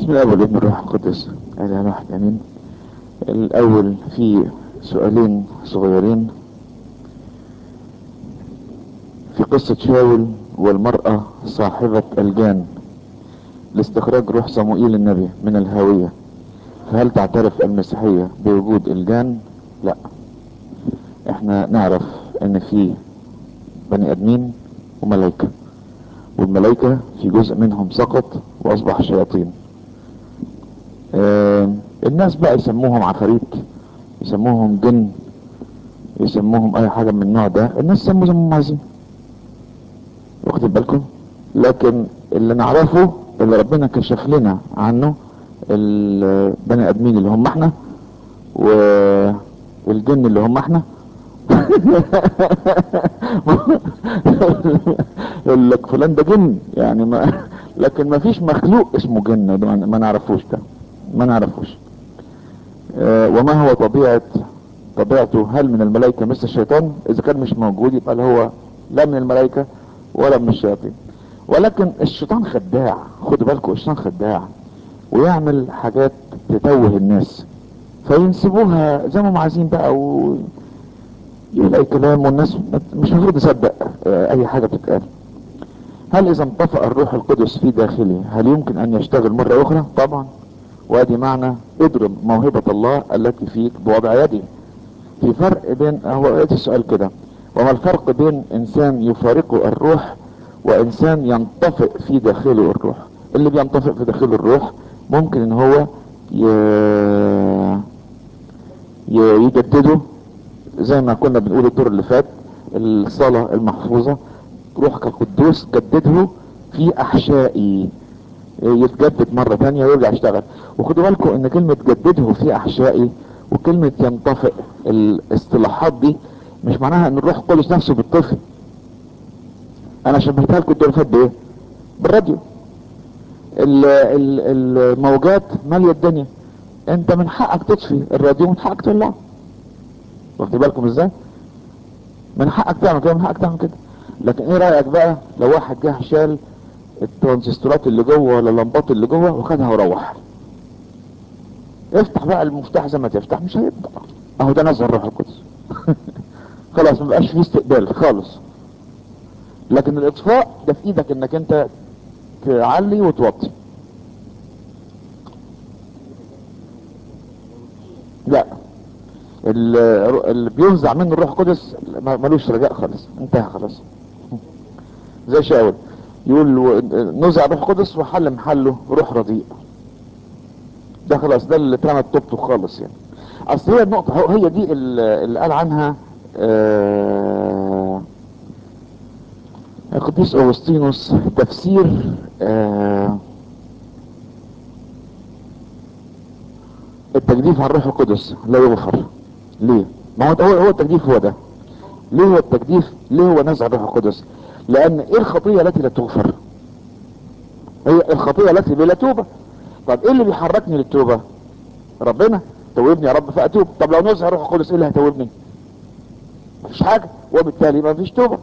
بسم الله والابن الروح القدس اله واحد امين الاول في سؤالين صغيرين في قصة شاول والمرأة صاحبة الجان لاستخراج روح صموئيل النبي من الهاوية فهل تعترف المسيحية بوجود الجان لا احنا نعرف ان في بني ادمين وملائكة والملائكة في جزء منهم سقط واصبح شياطين آه الناس بقى يسموهم عفاريت يسموهم جن يسموهم اي حاجة من النوع ده الناس يسموا زي ما هم عايزين واخدين بالكم لكن اللي نعرفه اللي ربنا كشف لنا عنه البني ادمين اللي هم احنا و... والجن اللي هم احنا يقول لك فلان ده جن يعني ما لكن ما فيش مخلوق اسمه جن ده ما نعرفوش ده ما نعرفوش آه وما هو طبيعة طبيعته هل من الملائكة مثل الشيطان اذا كان مش موجود يبقى هو لا من الملائكة ولا من الشياطين ولكن الشيطان خداع خدوا بالكم الشيطان خداع ويعمل حاجات تتوه الناس فينسبوها زي ما هم عايزين بقى و يلاقي كلام والناس مش المفروض تصدق اي حاجة بتتقال هل اذا انطفأ الروح القدس في داخلي هل يمكن ان يشتغل مرة اخرى طبعا وادي معنى اضرب موهبة الله التي فيك بوضع يدي في فرق بين هو السؤال كده وما الفرق بين انسان يفارقه الروح وانسان ينطفئ في داخله الروح اللي بينطفئ في داخله الروح ممكن ان هو ي... ي... يجدده زي ما كنا بنقول الدور اللي فات الصلاة المحفوظة روحك القدوس جدده في احشائي يتجدد مرة تانية ويرجع يشتغل وخدوا بالكم ان كلمة جدده في احشائي وكلمة ينطفئ الاصطلاحات دي مش معناها ان الروح القدس نفسه بالطفل انا شبهتها لكم الدور اللي فات بايه بالراديو الموجات مالية الدنيا انت من حقك تطفي الراديو من حقك تولعه واخد بالكم ازاي من حقك تعمل كده من حقك تعمل كده لكن ايه رايك بقى لو واحد جه شال الترانزستورات اللي جوه ولا اللمبات اللي جوه وخدها وروح افتح بقى المفتاح زي ما تفتح مش هيبدا اهو ده نزل الروح القدس خلاص ما بقاش فيه استقبال خالص لكن الاطفاء ده في ايدك انك انت تعلي وتوطي لا اللي بينزع منه الروح القدس ملوش رجاء خالص انتهى خلاص زي شاول يقول نزع الروح القدس وحل محله روح رديء ده خلاص ده اللي اترمت توبته خالص يعني اصل هي النقطة هي دي اللي قال عنها آه القديس اغسطينوس تفسير آه التجديف على الروح القدس لا يغفر ليه ما هو هو هو التجديف هو ده ليه هو التجديف ليه هو نزع الروح القدس لان ايه الخطية التي لا تغفر هي الخطية التي بلا توبة طب ايه اللي بيحركني للتوبة ربنا توبني يا رب فاتوب طب لو نزع الروح القدس ايه اللي هيتوبني مفيش حاجة وبالتالي مفيش توبة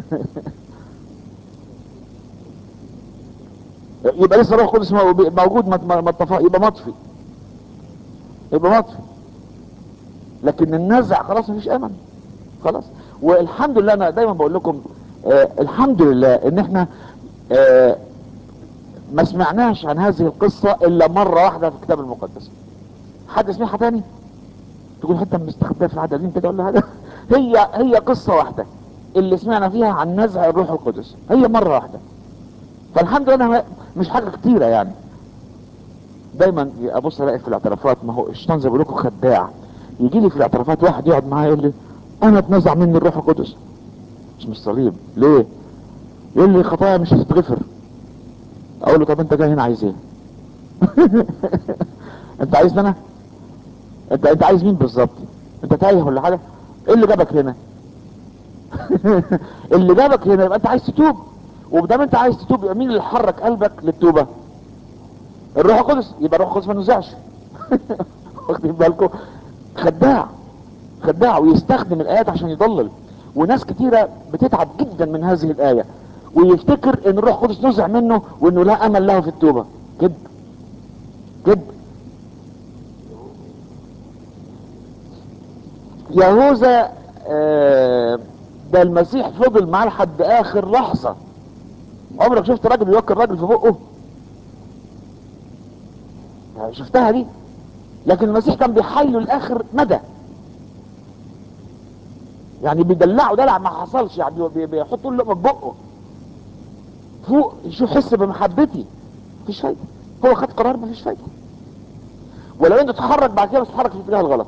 يبقى لسه الروح القدس موجود ما اتفق يبقى مطفي يبقى مطفي لكن النزع خلاص مفيش امل خلاص والحمد لله انا دايما بقول لكم آه الحمد لله ان احنا آه ما سمعناش عن هذه القصة الا مرة واحدة في الكتاب المقدس حد سمعها تاني تقول حتى مستخبية في العددين كده ولا حاجة هي هي قصة واحدة اللي سمعنا فيها عن نزع الروح القدس هي مرة واحدة فالحمد لله أنا مش حاجة كتيرة يعني دايما ابص الاقي في الاعترافات ما هو الشيطان زي ما بقول لكم خداع يجي لي في الاعترافات واحد يقعد معايا يقول لي انا اتنزع مني الروح القدس مش مش صليب ليه يقول لي خطايا مش هتتغفر اقول له طب انت جاي هنا عايز ايه انت عايز انا انت انت عايز مين بالظبط انت تايه ولا حاجه ايه اللي جابك هنا اللي جابك هنا يبقى انت عايز تتوب وبدام انت عايز تتوب يبقى مين اللي حرك قلبك للتوبه الروح القدس يبقى الروح القدس ما نزعش واخدين بالكم خداع خداع ويستخدم الايات عشان يضلل وناس كتيرة بتتعب جدا من هذه الاية ويفتكر ان الروح القدس نزع منه وانه لا امل له في التوبة كده كذب يهوذا آه، ده المسيح فضل معاه لحد اخر لحظة عمرك شفت راجل بيوكل راجل في بقه يعني شفتها دي لكن المسيح كان بيحايله لاخر مدى يعني بيدلعه دلع ما حصلش يعني بي- بيحط له لقمه في بقه فوق يشوف حس بمحبتي مفيش فايده هو خد قرار مفيش فايده ولو انت تتحرك بعد كده بس تتحرك في الاتجاه الغلط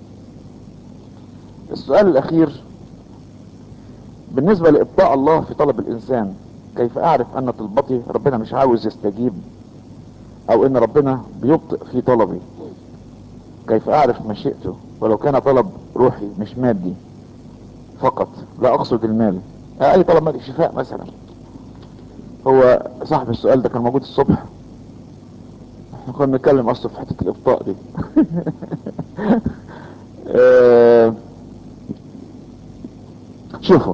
السؤال الاخير بالنسبه لابطاء الله في طلب الانسان كيف اعرف ان طلبتي ربنا مش عاوز يستجيب او ان ربنا بيبطئ في طلبي كيف اعرف مشيئته ولو كان طلب روحي مش مادي فقط لا اقصد المال آه، اي طلب مادي شفاء مثلا هو صاحب السؤال ده كان موجود الصبح احنا كنا بنتكلم اصلا في حته الابطاء دي آه، شوفوا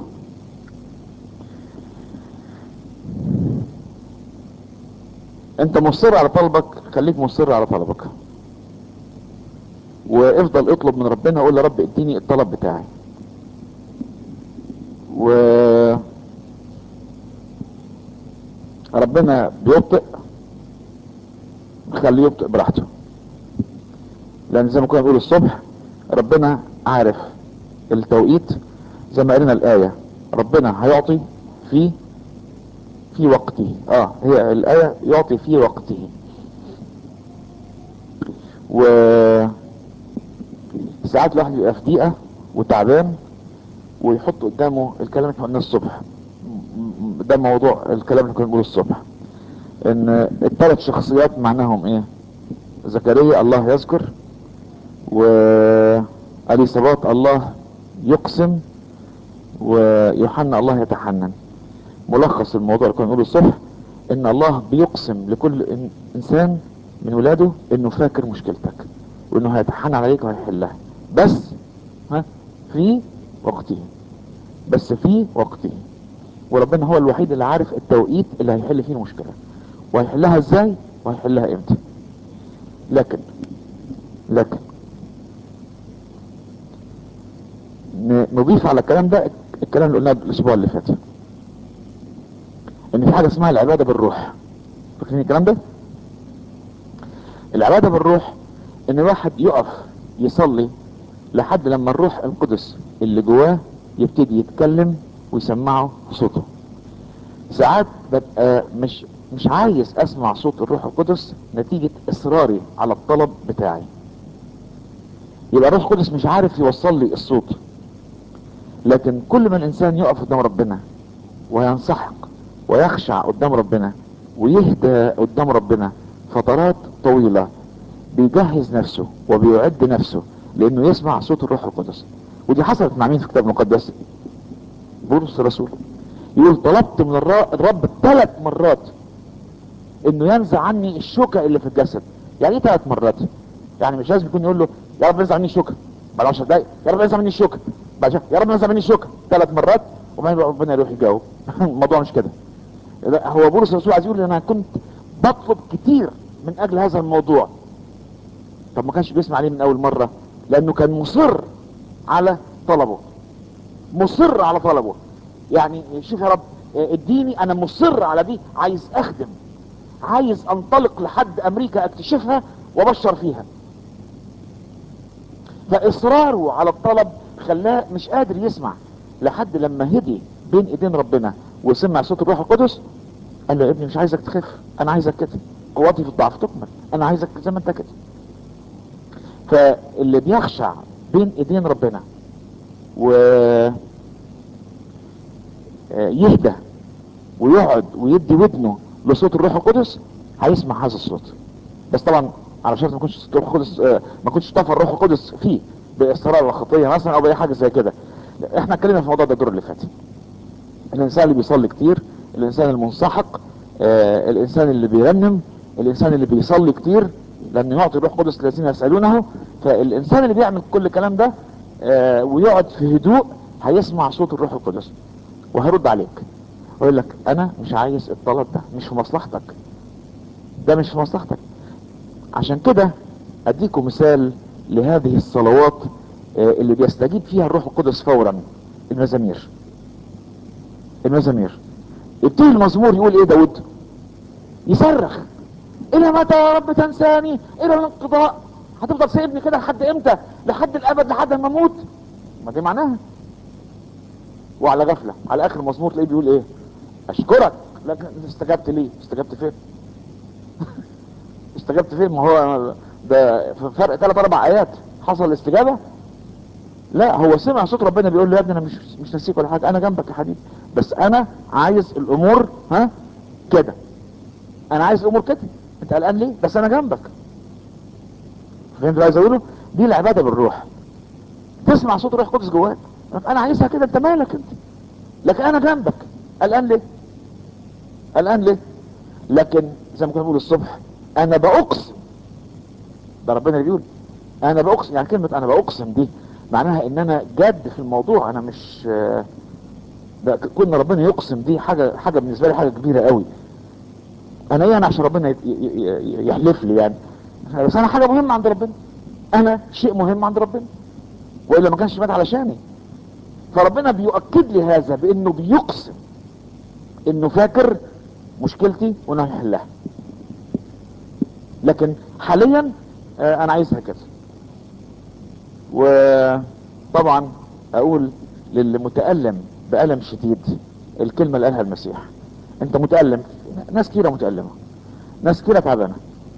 انت مصر على طلبك خليك مصر على طلبك وافضل اطلب من ربنا قول يا رب اديني الطلب بتاعي و ربنا بيبطئ خليه يبطئ براحته لان زي ما كنا بنقول الصبح ربنا عارف التوقيت زي ما قلنا الايه ربنا هيعطي في في وقته اه هي الايه يعطي في وقته و ساعات الواحد بيبقى في ضيقه وتعبان ويحط قدامه الكلام اللي احنا قلناه الصبح م- ده موضوع الكلام اللي كنا بنقوله الصبح ان الثلاث شخصيات معناهم ايه زكريا الله يذكر واليصابات الله يقسم ويوحنا الله يتحنن ملخص الموضوع اللي كنا بنقوله الصبح ان الله بيقسم لكل إن- انسان من ولاده انه فاكر مشكلتك وانه هيتحنن عليك وهيحلها بس ها في وقته بس في وقته وربنا هو الوحيد اللي عارف التوقيت اللي هيحل فيه المشكلة وهيحلها ازاي وهيحلها امتى لكن لكن ن- نضيف على الكلام ده الكلام اللي قلناه الاسبوع اللي فات ان في حاجه اسمها العباده بالروح فاكرين الكلام ده العباده بالروح ان الواحد يقف يصلي لحد لما الروح القدس اللي جواه يبتدي يتكلم ويسمعه صوته ساعات ببقى مش مش عايز اسمع صوت الروح القدس نتيجة اصراري على الطلب بتاعي يبقى الروح القدس مش عارف يوصل لي الصوت لكن كل ما الانسان يقف قدام ربنا وينسحق ويخشع قدام ربنا ويهدى قدام ربنا فترات طويلة بيجهز نفسه وبيعد نفسه لانه يسمع صوت الروح القدس ودي حصلت مع مين في الكتاب المقدس بولس الرسول يقول طلبت من الر- الرب ثلاث مرات انه ينزع عني الشوكة اللي في الجسد يعني ايه ثلاث مرات يعني مش لازم يكون يقول له يا رب انزع عني الشوكة بعد 10 دقايق يا رب انزع مني الشوكة بعد شهر يا رب انزع مني الشوكة ثلاث مرات وبعدين بقى ربنا يروح يجاوب الموضوع مش كده لا، هو بولس الرسول عايز يقول انا كنت بطلب كتير من اجل هذا الموضوع طب ما كانش بيسمع عليه من اول مرة لانه كان مصر على طلبه مصر على طلبه يعني شوف يا رب اديني انا مصر على دي عايز اخدم عايز انطلق لحد امريكا اكتشفها وابشر فيها فاصراره على الطلب خلاه مش قادر يسمع لحد لما هدي بين ايدين ربنا وسمع صوت الروح القدس قال له يا ابني مش عايزك تخف انا عايزك كده قوتي في الضعف تكمل انا عايزك زي ما انت كده فاللي بيخشع بين ايدين ربنا و آه، يهدى ويقعد ويدي ودنه لصوت الروح القدس هيسمع هذا الصوت بس طبعا على شرط ما يكونش صوت الروح القدس آه، ما يكونش طفى الروح القدس فيه باصرار الخطيه مثلا او باي حاجه زي كده احنا اتكلمنا في الموضوع ده الدور اللي فات الانسان اللي بيصلي كتير الانسان المنسحق آه الانسان اللي بيرنم الانسان اللي بيصلي كتير لانه يعطي الروح القدس الذين يسالونه فالانسان اللي بيعمل كل الكلام ده آه ويقعد في هدوء هيسمع صوت الروح القدس وهيرد عليك ويقول لك انا مش عايز الطلب ده مش في مصلحتك ده مش في مصلحتك عشان كده اديكم مثال لهذه الصلوات آه، اللي بيستجيب فيها الروح القدس فورا المزامير المزامير يبتدي المزمور يقول ايه داود يصرخ الى متى يا رب تنساني الى الانقضاء هتفضل سايبني كده لحد امتى لحد الابد لحد ما اموت ما دي معناها وعلى غفله على اخر المزمور تلاقيه بيقول ايه اشكرك لكن استجبت ليه استجبت فين استجبت فين ما هو ده فرق ثلاث اربع ايات حصل الاستجابه لا هو سمع صوت ربنا بيقول له يا ابني انا مش مش ناسيك ولا حاجه انا جنبك يا حبيبي بس انا عايز الامور ها كده انا عايز الامور كده انت قلقان ليه بس انا جنبك فهمت اللي عايز اقوله دي العباده بالروح تسمع صوت الروح القدس جواك انا عايزها كده انت مالك انت لكن انا جنبك قلقان ليه قلقان ليه لكن زي ما كنا بنقول الصبح انا باقسم ده ربنا اللي بيقول انا باقسم يعني كلمه انا باقسم دي معناها ان انا جاد في الموضوع انا مش آه، ده كنا ربنا يقسم دي حاجه حاجه بالنسبه لي حاجه كبيره قوي انا ايه انا عشان ربنا ي- ي- ي- يحلف لي يعني بس انا حاجه مهمه عند ربنا انا شيء مهم عند ربنا والا ما كانش مات علشاني فربنا بيؤكد لي هذا بانه بيقسم انه فاكر مشكلتي وانه هيحلها لكن حاليا آه، انا عايزها كده وطبعا اقول للمتألم بألم شديد الكلمة اللي قالها المسيح انت متألم ناس كتيرة متألمة ناس كتيرة تعبانة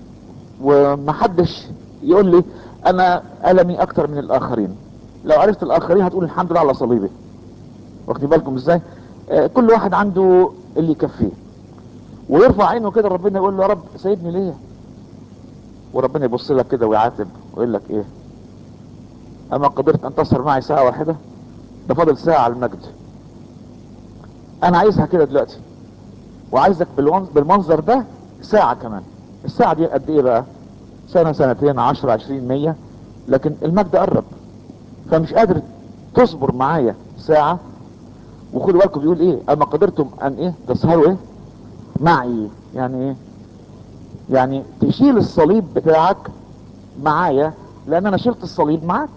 ومحدش يقول لي انا ألمي اكتر من الاخرين لو عرفت الاخرين هتقول الحمد لله على صليبي واخدين بالكم ازاي آه، كل واحد عنده اللي يكفيه ويرفع عينه كده ربنا يقول له يا رب سايبني ليه وربنا يبص لك كده ويعاتب ويقول لك ايه اما قدرت ان تصر معي ساعة واحدة ده فاضل ساعة على المجد انا عايزها كده دلوقتي وعايزك بالون- بالمنظر ده ساعة كمان الساعة دي قد ايه بقى سنة سنتين عشرة عشرين مية لكن المجد قرب فمش قادر تصبر معايا ساعة وخدوا بالكم بيقول ايه اما قدرتم ان ايه تسهروا ايه معي يعني ايه يعني تشيل الصليب بتاعك معايا لان انا شلت الصليب معاك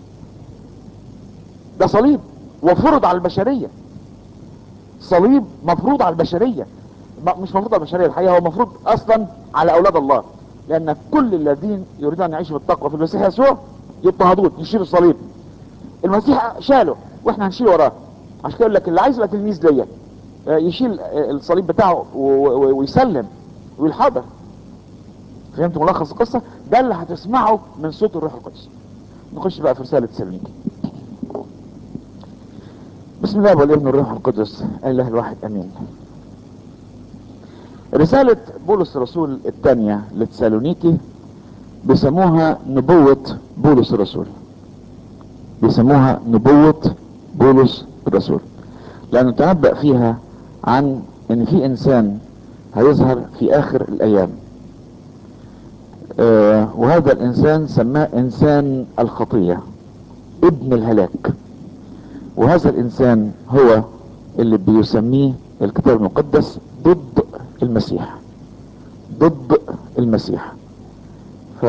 ده صليب وفرض على البشرية صليب مفروض على البشرية م- مش مفروض على البشرية الحقيقة هو مفروض اصلا على اولاد الله لان كل الذين يريدون ان يعيشوا بالتقوى في المسيح يسوع يضطهدون يشيلوا الصليب المسيح شاله واحنا هنشيل وراه عشان كده يقول لك اللي عايز يبقى تلميذ ليا آه، يشيل آه، الصليب بتاعه و- و- ويسلم ويلحظه فهمت ملخص القصة ده اللي هتسمعه من صوت الروح القدس نخش بقى في رسالة سلميكي بسم الله والابن الروح القدس الاله الواحد امين رسالة بولس الرسول الثانية لتسالونيكي بيسموها نبوة بولس الرسول بيسموها نبوة بولس الرسول لانه تنبأ فيها عن ان في انسان هيظهر في اخر الايام آه وهذا الانسان سماه انسان الخطية ابن الهلاك وهذا الانسان هو اللي بيسميه الكتاب المقدس ضد المسيح ضد المسيح ف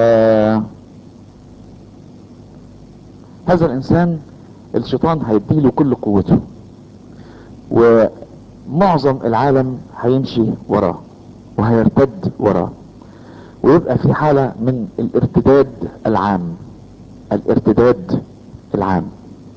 هذا الانسان الشيطان هيديله كل قوته ومعظم العالم هيمشي وراه وهيرتد وراه ويبقى في حالة من الارتداد العام الارتداد العام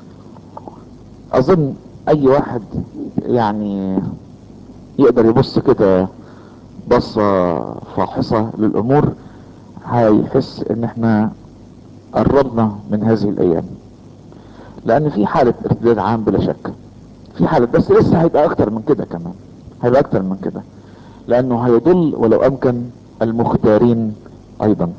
اظن اي واحد يعني يقدر يبص كده بصة فاحصة للامور هيحس ان احنا قربنا من هذه الايام لان في حالة ارتداد عام بلا شك في حالة بس لسه هيبقى اكتر من كده كمان هيبقى اكتر من كده لانه هيضل ولو امكن المختارين ايضا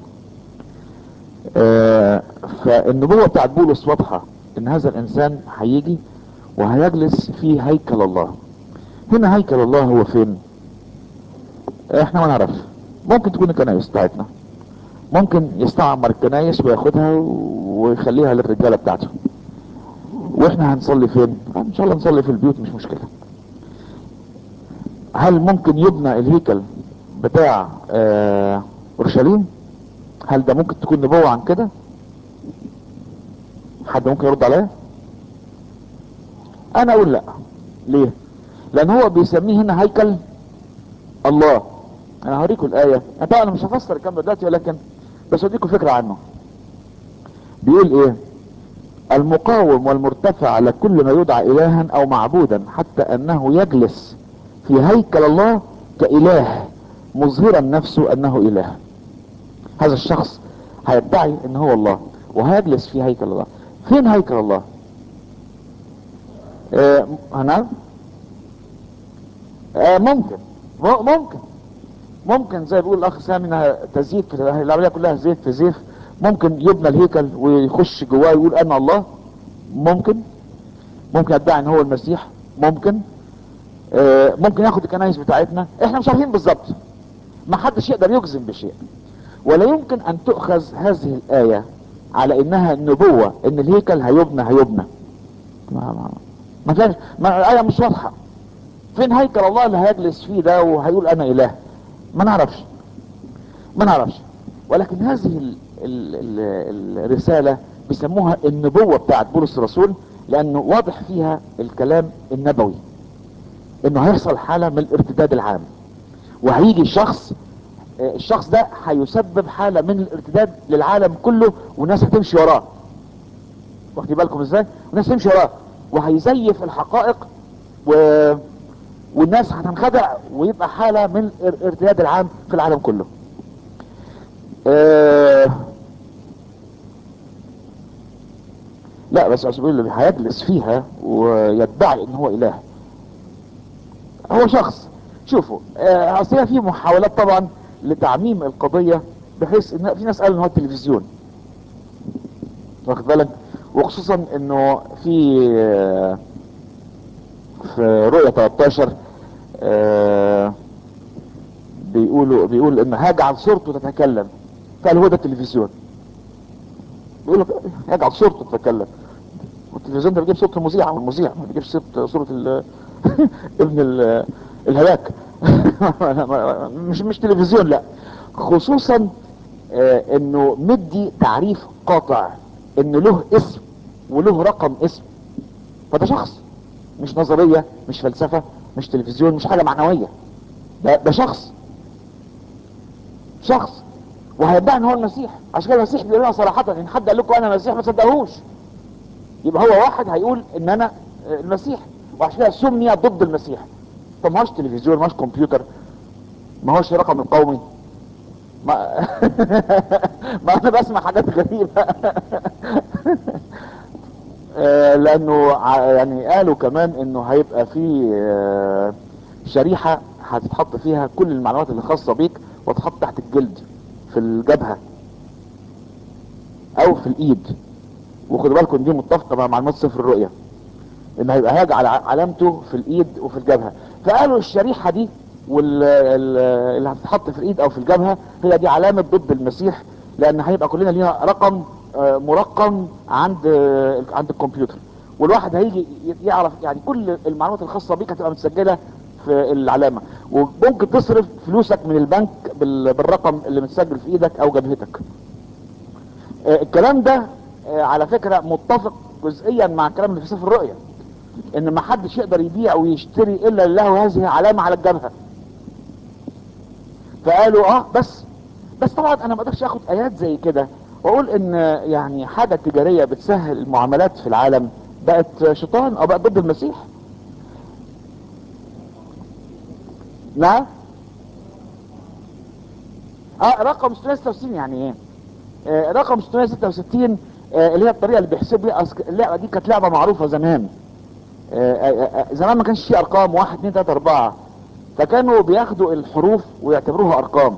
آه فالنبوة بتاعت بولس واضحة ان هذا الانسان هيجي وهيجلس في هيكل الله هنا هيكل الله هو فين احنا ما نعرف ممكن تكون الكنايس بتاعتنا ممكن يستعمر الكنايس وياخدها ويخليها للرجالة بتاعته واحنا هنصلي فين ان شاء الله نصلي في البيوت مش مشكلة هل ممكن يبنى الهيكل بتاع آه، اورشليم هل ده ممكن تكون نبوة عن كده حد ممكن يرد عليا انا اقول لا ليه لان هو بيسميه هنا هيكل الله انا هوريكم الايه انا طبعا أنا مش هفسر الكلام ده دلوقتي ولكن بس اديكم فكره عنه بيقول ايه المقاوم والمرتفع على كل ما يدعى الها او معبودا حتى انه يجلس في هيكل الله كاله مظهرا نفسه انه اله هذا الشخص هيدعي ان هو الله وهيجلس في هيكل الله فين هيكل الله آه هنا آه ممكن م- ممكن ممكن زي بيقول الاخ سامي انها تزييف في العمليه كلها زيت في زيف ممكن يبنى الهيكل ويخش جواه يقول انا الله ممكن ممكن يدعي ان هو المسيح ممكن آه ممكن ياخد الكنائس بتاعتنا احنا مش عارفين بالظبط ما حدش يقدر يجزم بشيء ولا يمكن ان تؤخذ هذه الايه على انها نبوه ان الهيكل هيبنى هيبنى ما ما ما فيهاش ما الايه مش واضحه فين هيكل الله اللي هيجلس فيه ده وهيقول انا اله ما نعرفش ما نعرفش ولكن هذه ال ال ال الرسالة بيسموها النبوة بتاعت بولس الرسول لانه واضح فيها الكلام النبوي انه هيحصل حالة من الارتداد العام وهيجي شخص آه، الشخص ده هيسبب حالة من الارتداد للعالم كله والناس هتمشي وراه واخدين بالكم ازاي والناس تمشي وراه وهيزيف الحقائق و... والناس هتنخدع ويبقى حالة من الارتداد العام في العالم كله آه لا بس عشان اللي هيجلس فيها ويدعي ان هو اله هو شخص شوفوا آه، اصل هي في محاولات طبعا لتعميم القضية بحيث ان في ناس قالوا ان هو التلفزيون واخد بالك وخصوصا انه في آه، في رؤية 13 آه، بيقولوا بيقول ان هجعل صورته تتكلم فقال هو ده التلفزيون بيقول لك يجعل صورته تتكلم والتلفزيون ده بيجيب صوت المذيع والمذيع ما بيجيبش صوت صورة ال- ابن ال- الهلاك مش مش تلفزيون لا خصوصا آه، انه مدي تعريف قاطع ان له اسم وله رقم اسم فده شخص مش نظرية مش فلسفة مش تلفزيون مش حاجة معنوية ده, ده شخص شخص وهيدعي ان هو المسيح عشان كده المسيح بيقول لنا صراحة ان حد قال لكم انا مسيح ما تصدقوش يبقى هو واحد هيقول ان انا آه، المسيح وعشان كده سمي ضد المسيح طب ما هوش تلفزيون ما هوش كمبيوتر ما هوش رقم القومي ما ما انا بسمع حاجات غريبة آه، لانه ع- يعني قالوا كمان انه هيبقى في آه، شريحة هتتحط فيها كل المعلومات اللي خاصة بيك وتحط تحت الجلد في الجبهة او في الايد وخدوا بالكم دي متفقة مع معلومات صفر الرؤية ان هيبقى هاج على علامته في الايد وفي الجبهة فقالوا الشريحة دي واللي هتتحط في الايد او في الجبهة هي دي علامة ضد المسيح لان هيبقى كلنا لينا رقم آه، مرقم عند آه، عند الكمبيوتر والواحد هيجي ي- يعرف يعني كل المعلومات الخاصة بيك هتبقى متسجلة في العلامة وممكن تصرف فلوسك من البنك بال- بالرقم اللي متسجل في ايدك او جبهتك آه، الكلام ده آه، على فكرة متفق جزئيا مع الكلام اللي في سفر الرؤيا ان ما حدش يقدر يبيع ويشتري الا له هذه علامة على الجبهة فقالوا اه بس بس طبعا انا ما اقدرش اخد ايات زي كده واقول ان يعني حاجة تجارية بتسهل المعاملات في العالم بقت شيطان او بقت ضد المسيح نعم اه رقم 666 يعني ايه آه رقم 666 آه اللي هي الطريقة اللي بيحسب بيها أصل اللعبة دي كانت لعبة معروفة زمان آه آه آه زمان ما كانش فيه ارقام 1 2 3 4 فكانوا بياخدوا الحروف ويعتبروها ارقام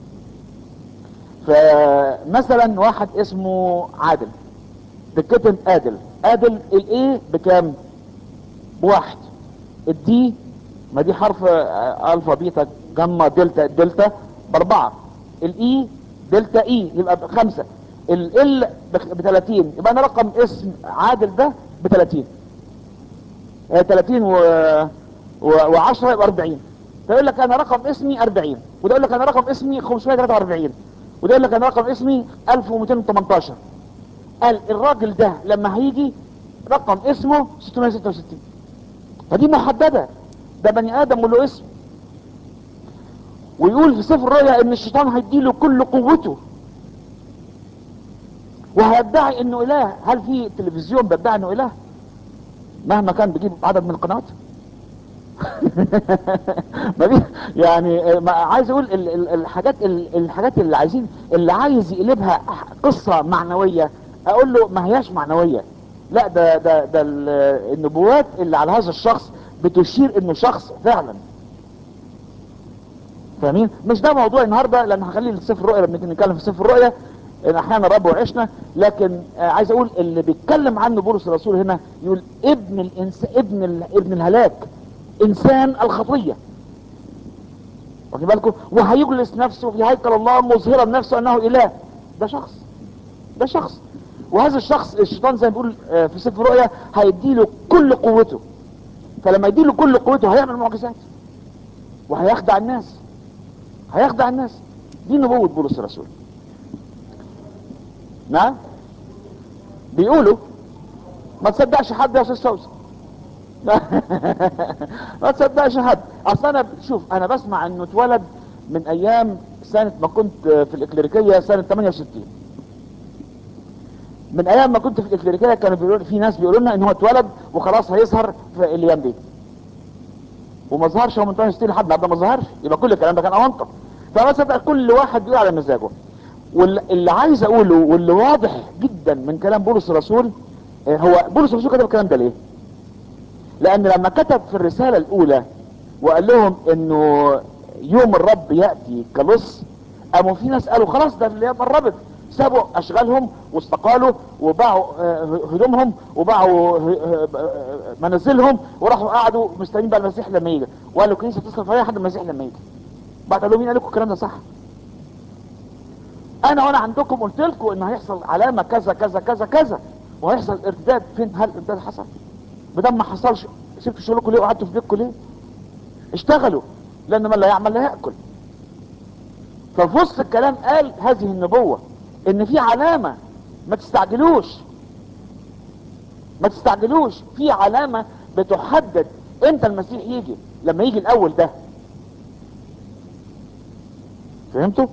فمثلا واحد اسمه عادل تتكتب ادل ادل الايه بكام بواحد الدي ما دي حرف آه، الفا بيتا جاما دلتا دلتا باربعة الاي دلتا اي يبقى بخمسة ال ب 30 يبقى انا رقم اسم عادل ده ب 30 آه، 30 و و10 يبقى 40 فيقول لك انا رقم اسمي 40 وده يقول لك انا رقم اسمي 543 وده وده يقول لك انا رقم اسمي 1218 قال الراجل ده لما هيجي رقم اسمه 666 فدي محددة ده بني ادم وله اسم ويقول في سفر الرؤيا ان الشيطان هيديله كل قوته وهيدعي انه اله هل في تلفزيون بيدعي انه اله مهما كان بيجيب عدد من القنوات ما دي يعني ما عايز اقول ال- ال- الحاجات ال- الحاجات اللي عايزين اللي عايز يقلبها قصة معنوية اقول له ما هياش معنوية لا ده ده ده ال- النبوات اللي على هذا الشخص بتشير انه شخص فعلا فاهمين مش ده موضوع النهارده لان هخليه لسفر الرؤيا لما نيجي نتكلم في سفر الرؤيا ان احيانا رب وعشنا لكن آه عايز اقول اللي بيتكلم عنه بولس الرسول هنا يقول ابن الانس ابن ال... ابن الهلاك انسان الخطيه واخد بالكم وهيجلس نفسه في هيكل الله مظهرا نفسه انه اله ده شخص ده شخص وهذا الشخص الشيطان زي ما بيقول آه في سفر الرؤيا هيديله كل قوته فلما يديله كل قوته هيعمل معجزات وهيخدع الناس هيخدع الناس دي نبوة بولس الرسول نعم بيقولوا ما تصدقش حد يا استاذ فوزي ما تصدقش حد اصل انا شوف انا بسمع انه اتولد من ايام سنة ما كنت في الاكليريكية سنة 68 من ايام ما كنت في الاكليريكية كانوا بيقولوا في ناس بيقولوا لنا ان هو اتولد وخلاص هيظهر في الايام دي وما ظهرش هو من 68 لحد النهارده ما ظهرش يبقى كل الكلام ده كان اونطه فما صدق كل واحد بيقول على مزاجه واللي عايز اقوله واللي واضح جدا من كلام بولس الرسول آه، هو بولس الرسول كتب الكلام ده ليه لان لما كتب في الرسالة الاولى وقال لهم انه يوم الرب يأتي كلص قاموا في ناس قالوا خلاص ده اللي قربت سابوا اشغالهم واستقالوا وباعوا آه، هدومهم وباعوا آه، آه، منازلهم وراحوا قعدوا مستنيين بقى المسيح لما يجي وقالوا الكنيسه تصرف عليها لحد المسيح لما يجي بعد قال لهم مين قال لكم الكلام ده صح انا وانا عندكم قلت لكم ان هيحصل علامه كذا كذا كذا كذا وهيحصل ارتداد فين هل الارتداد حصل بدل ما حصلش سبتوا شغلكم ليه وقعدتوا في بيتكم ليه اشتغلوا لان من لا يعمل لا ياكل ففي وسط الكلام قال هذه النبوة ان في علامة ما تستعجلوش ما تستعجلوش في علامة بتحدد امتى المسيح يجي لما يجي الاول ده فهمتوا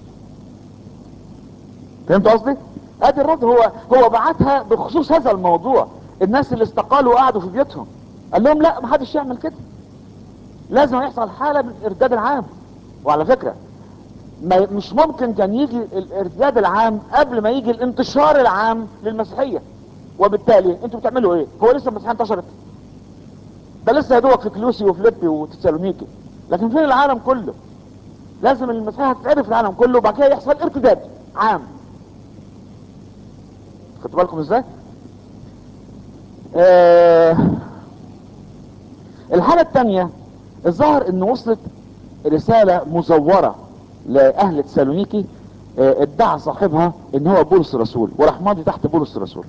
فهمتوا قصدي ادي الرد هو هو بعتها بخصوص هذا الموضوع الناس اللي استقالوا وقعدوا في بيوتهم قال لهم لا ما حدش يعمل كده لازم يحصل حالة من الارتداد العام وعلى فكرة ما مش ممكن كان يجي الارتداد العام قبل ما يجي الانتشار العام للمسيحية وبالتالي انتوا بتعملوا ايه هو لسه المسيحية انتشرت ده لسه يا دوبك في كلوسي وفليبي وتسالونيكي لكن فين العالم كله لازم المسيحية تتعرف في العالم كله وبعد كده يحصل ارتداد عام خدتوا بالكم ازاي آه الحالة الثانية الظاهر ان وصلت رسالة مزورة لأهل تسالونيكي اه ادعى صاحبها ان هو بولس الرسول وراح ماضي تحت بولس الرسول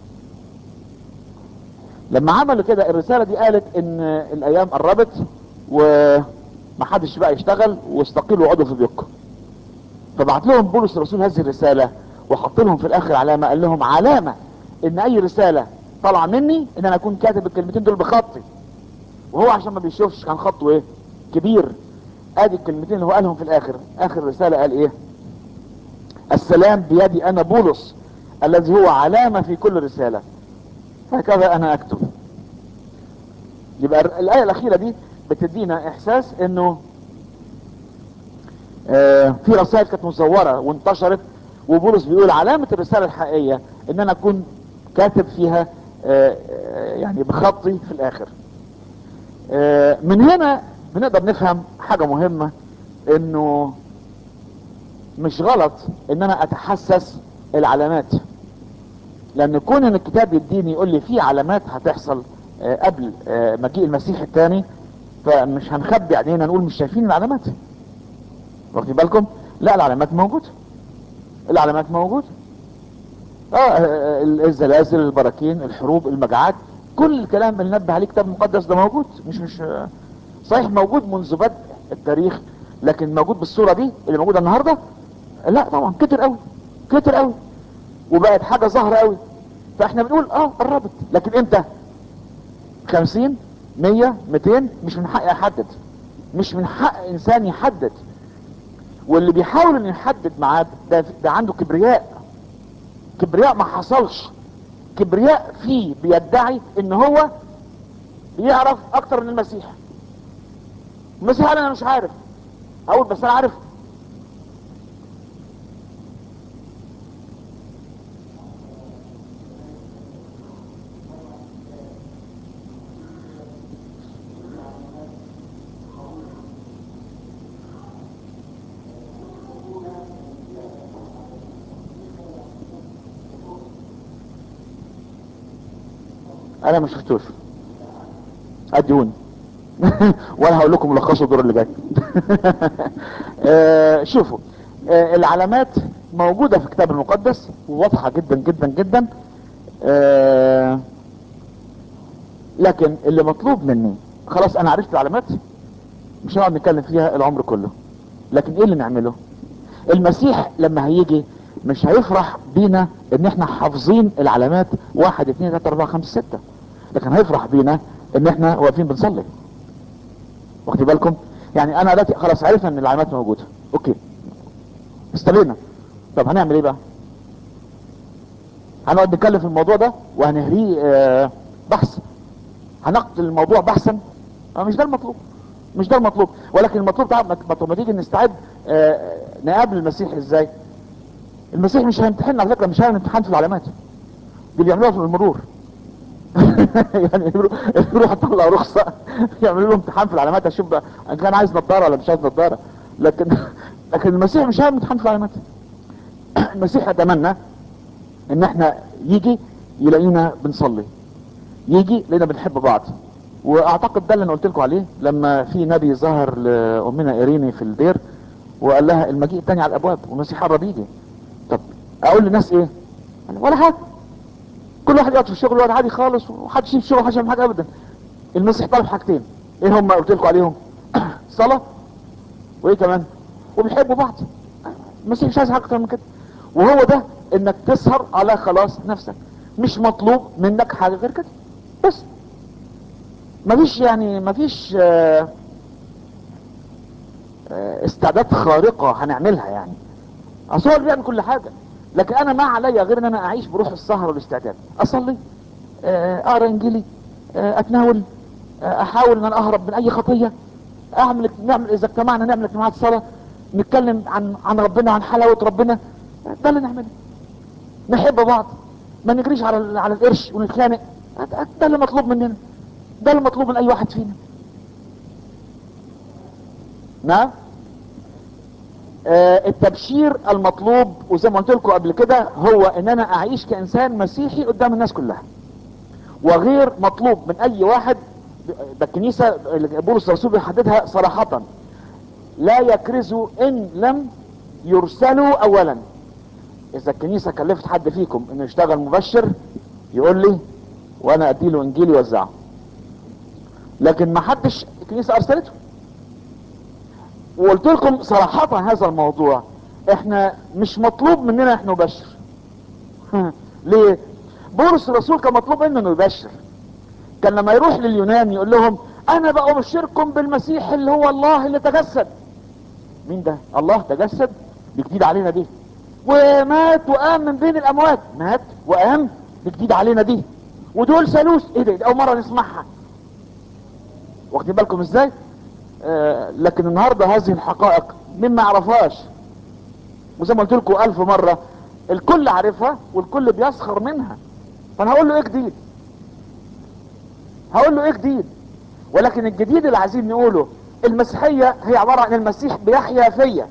لما عملوا كده الرسالة دي قالت ان الايام قربت ومحدش بقى يشتغل واستقيلوا وقعدوا في بيوتكم فبعت لهم بولس الرسول هذه الرسالة وحط لهم في الاخر علامة قال لهم علامة ان اي رسالة طالعة مني ان انا اكون كاتب الكلمتين دول بخطي وهو عشان ما بيشوفش كان خطه ايه كبير ادي الكلمتين اللي هو قالهم في الاخر اخر رسالة قال ايه السلام بيدي انا بولس الذي هو علامة في كل رسالة هكذا انا اكتب يبقى الاية الاخيرة دي بتدينا احساس انه آه في رسائل كانت مزورة وانتشرت وبولس بيقول علامة الرسالة الحقيقية ان انا اكون كاتب فيها آه يعني بخطي في الاخر آه من هنا بنقدر نفهم حاجة مهمة انه مش غلط ان انا اتحسس العلامات لان كون ان الكتاب يديني يقول لي في علامات هتحصل آه قبل آه مجيء المسيح الثاني فمش هنخبي علينا نقول مش شايفين العلامات واخدين بالكم لا العلامات موجودة العلامات موجودة اه الزلازل البراكين الحروب المجاعات كل الكلام اللي نبه عليه الكتاب المقدس ده موجود مش مش صحيح موجود منذ بدء التاريخ لكن موجود بالصورة دي اللي موجودة النهاردة لا طبعا كتر قوي كتر قوي وبقت حاجة ظاهرة قوي فاحنا بنقول اه قربت لكن امتى خمسين مية ميتين مش من حقي احدد مش من حق انسان يحدد واللي بيحاول انه يحدد معاه ده, ده عنده كبرياء كبرياء ما حصلش كبرياء فيه بيدعي ان هو بيعرف اكتر من المسيح المسيح قال انا مش عارف اقول بس انا عارف انا ما شفتوش اديوني وانا هقول لكم ملخصه الدور اللي جاي آه، شوفوا آه، العلامات موجودة في الكتاب المقدس وواضحة جدا جدا جدا آه، لكن اللي مطلوب مني خلاص انا عرفت العلامات مش هنقعد نتكلم فيها العمر كله لكن ايه اللي نعمله المسيح لما هيجي مش هيفرح بينا ان احنا حافظين العلامات واحد اتنين تلاتة اربعة خمسة ستة لكن هيفرح بينا ان احنا واقفين بنصلي واخدين بالكم يعني انا دلوقتي خلاص عرفنا ان العلامات موجوده اوكي استبينا طب هنعمل ايه بقى هنقعد نتكلم في الموضوع ده وهنهريه آه، بحث هنقتل الموضوع بحثا آه، مش ده المطلوب مش ده المطلوب ولكن المطلوب تعب ما ما تيجي نستعد آه، نقابل المسيح ازاي المسيح مش هيمتحننا على فكره مش هيعمل امتحان في العلامات دي بيعملوها في المرور يعني يروح- يروح يطلع رخصة يعملوا له امتحان في العلامات اشوف بقى ان كان عايز نظارة ولا مش عايز نظارة لكن لكن المسيح مش هيعمل امتحان في العلامات المسيح يتمنى ان احنا يجي يلاقينا بنصلي يجي لقينا بنحب بعض واعتقد ده اللي انا قلت لكم عليه لما في نبي ظهر لامنا ايريني في الدير وقال لها المجيء التاني على الابواب والمسيح قرب يجي طب اقول للناس ايه ولا حاجه كل واحد يقعد في الشغل وقعد عادي خالص ومحدش يسيب الشغل محدش يعمل حاجه ابدا المسيح طلب حاجتين ايه هم قلت لكم عليهم صلاه وايه كمان وبيحبوا بعض المسيح مش عايز حاجه اكتر من كده وهو ده انك تسهر على خلاص نفسك مش مطلوب منك حاجه غير كده بس مفيش يعني مفيش آه، آه، استعداد خارقه هنعملها يعني اصل هو اللي بيعمل كل حاجه لكن انا ما عليا غير ان انا اعيش بروح السهر والاستعداد اصلي آه، اقرا انجيلي آه، اتناول آه، احاول ان انا اهرب من اي خطيه اعمل نعمل اذا اجتمعنا نعمل اجتماعات صلاه نتكلم عن عن ربنا عن حلاوه ربنا ده اللي نعمله نحب بعض ما نجريش على ال- على القرش ونتخانق ده ده اللي مطلوب مننا ده اللي مطلوب من اي واحد فينا نعم آه، التبشير المطلوب وزي ما قلت لكم قبل كده هو ان انا اعيش كانسان مسيحي قدام الناس كلها وغير مطلوب من اي واحد ده الكنيسه اللي بولس الرسول بيحددها صراحه لا يكرزوا ان لم يرسلوا اولا اذا الكنيسه كلفت حد فيكم انه يشتغل مبشر يقول لي وانا ادي له انجيل يوزعه لكن ما حدش الكنيسه ارسلته وقلت لكم صراحة هذا الموضوع احنا مش مطلوب مننا احنا نبشر ليه بولس الرسول كان مطلوب منه انه يبشر كان لما يروح لليونان يقول لهم انا بأبشركم بالمسيح اللي هو الله اللي تجسد مين ده الله تجسد دي جديد علينا دي ومات وقام من بين الاموات مات وقام دي جديد علينا دي ودول ثالوث ايه ده دي اول مره نسمعها واخدين بالكم ازاي آه لكن النهارده هذه الحقائق مين ما يعرفهاش وزي ما قلت لكم الف مره الكل عارفها والكل بيسخر منها فانا هقول له ايه جديد هقول له ايه جديد ولكن الجديد اللي عايزين نقوله المسيحيه هي عباره عن المسيح بيحيا فيا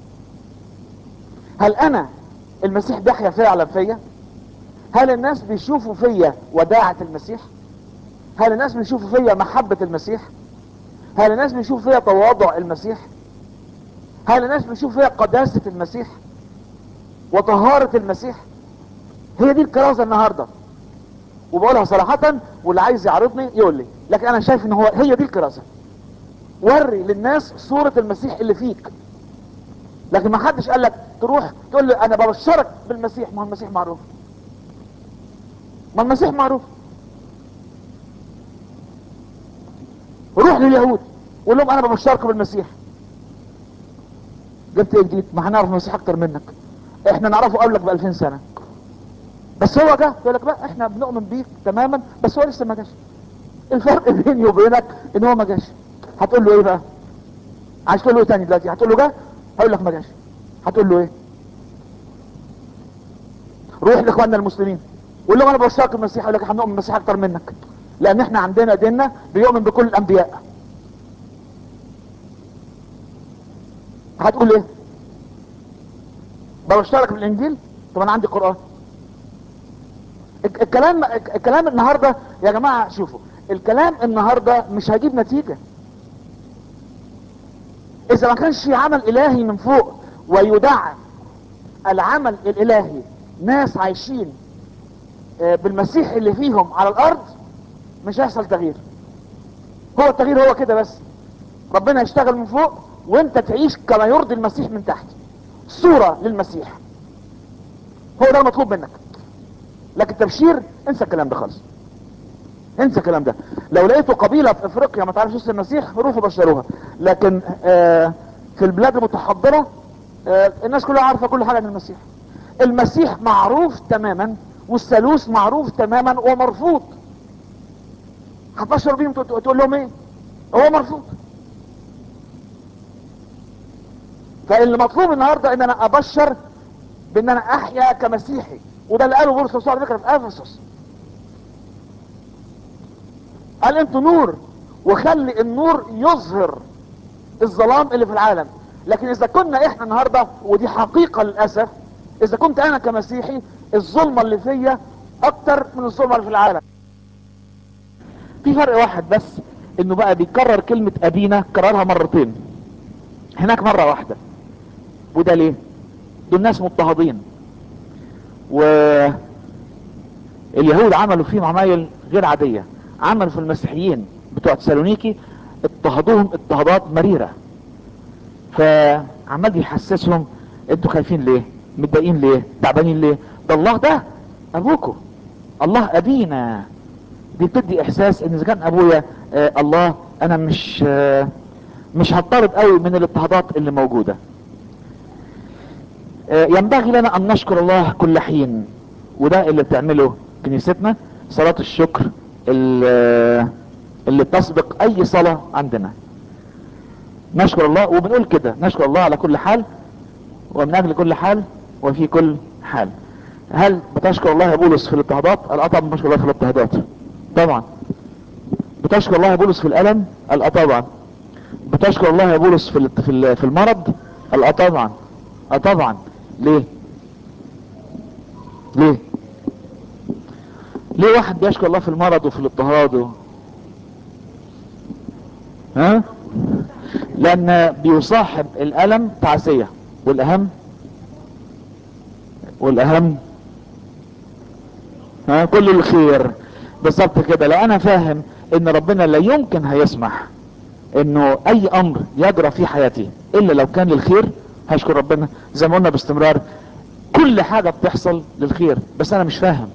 هل انا المسيح بيحيا فعلا فيا هل الناس بيشوفوا فيا وداعة المسيح هل الناس بيشوفوا فيا محبة المسيح هل الناس بيشوفوا فيا تواضع المسيح هل الناس بيشوفوا فيا قداسة المسيح وطهارة المسيح هي دي الكرازة النهاردة وبقولها صراحة واللي عايز يعرضني يقول لي لكن انا شايف ان هو هي دي الكرازة وري للناس صورة المسيح اللي فيك لكن ما حدش قال لك تروح تقول له انا ببشرك بالمسيح ما هو المسيح معروف ما المسيح معروف روح لليهود قول لهم انا ببشركم بالمسيح جبت ايه جديد ما هنعرف المسيح اكتر منك احنا نعرفه قبلك ب 2000 سنه بس هو جه يقول لك بقى احنا بنؤمن بيك تماما بس هو لسه ما جاش الفرق بيني وبينك ان هو ما جاش هتقول له ايه بقى عايز تقول له ايه تاني دلوقتي هتقول له جه هقول لك ما جاش هتقول له ايه روح لاخواننا المسلمين قول لهم انا بوشاك المسيح يقول لك احنا بنؤمن بالمسيح اكتر منك لان احنا عندنا ديننا بيؤمن بكل الانبياء هتقول ايه بشترك بالانجيل طب انا عندي قران الك- الكلام الكلام النهارده يا جماعه شوفوا الكلام النهارده مش هيجيب نتيجه اذا ما كانش في عمل الهي من فوق ويدعم العمل الالهي ناس عايشين آه، بالمسيح اللي فيهم على الارض مش هيحصل تغيير هو التغيير هو كده بس ربنا يشتغل من فوق وانت تعيش كما يرضي المسيح من تحت صورة للمسيح هو ده المطلوب منك لكن تبشير انسى الكلام ده خالص انسى الكلام ده لو لقيتوا قبيلة في افريقيا ما تعرفش اسم المسيح روحوا بشروها لكن آه في البلاد المتحضرة آه الناس كلها عارفة كل حاجة عن المسيح المسيح معروف تماما والثالوث معروف تماما ومرفوض هتبشر بيهم تقول تقول لهم ايه هو مرفوض فاللي مطلوب النهارده ان انا ابشر بان انا احيا كمسيحي وده اللي قاله بولس الرسول على فكره في افسس قال انتوا نور وخلي النور يظهر الظلام اللي في العالم لكن اذا كنا احنا النهارده ودي حقيقه للاسف اذا كنت انا كمسيحي الظلمه اللي فيا اكتر من الظلمه اللي في العالم في فرق واحد بس انه بقى بيكرر كلمه ابينا كررها مرتين هناك مره واحده وده ليه دول ناس مضطهدين و اليهود عملوا فيهم عمايل غير عادية عملوا في المسيحيين بتوع تسالونيكي اضطهدوهم اضطهادات مريرة فعمال بيحسسهم انتوا خايفين ليه متضايقين ليه تعبانين ليه ده الله ده ابوكم الله ابينا دي بتدي احساس ان اذا كان ابويا آه الله انا مش آه مش هضطرب قوي من الاضطهادات اللي موجوده آه، ينبغي لنا ان نشكر الله كل حين وده اللي بتعمله كنيستنا صلاة الشكر ال- اللي تسبق اي صلاة عندنا نشكر الله وبنقول كده نشكر الله على كل حال ومن اجل كل حال وفي كل حال هل بتشكر الله يا بولس في الاضطهادات؟ قال اه طبعا بشكر الله في الاضطهادات طبعا بتشكر الله يا بولس في الالم؟ قال اه طبعا بتشكر الله يا بولس في ال- في ال- في المرض؟ قال اه طبعا اه طبعا ليه ليه ليه واحد بيشكر الله في المرض وفي الاضطهاد و... ها لان بيصاحب الالم تعزية والاهم والاهم ها كل الخير بالظبط كده لو انا فاهم ان ربنا لا يمكن هيسمح انه اي امر يجرى في حياتي الا لو كان للخير هشكر ربنا زي ما قلنا باستمرار كل حاجة بتحصل للخير بس انا مش فاهم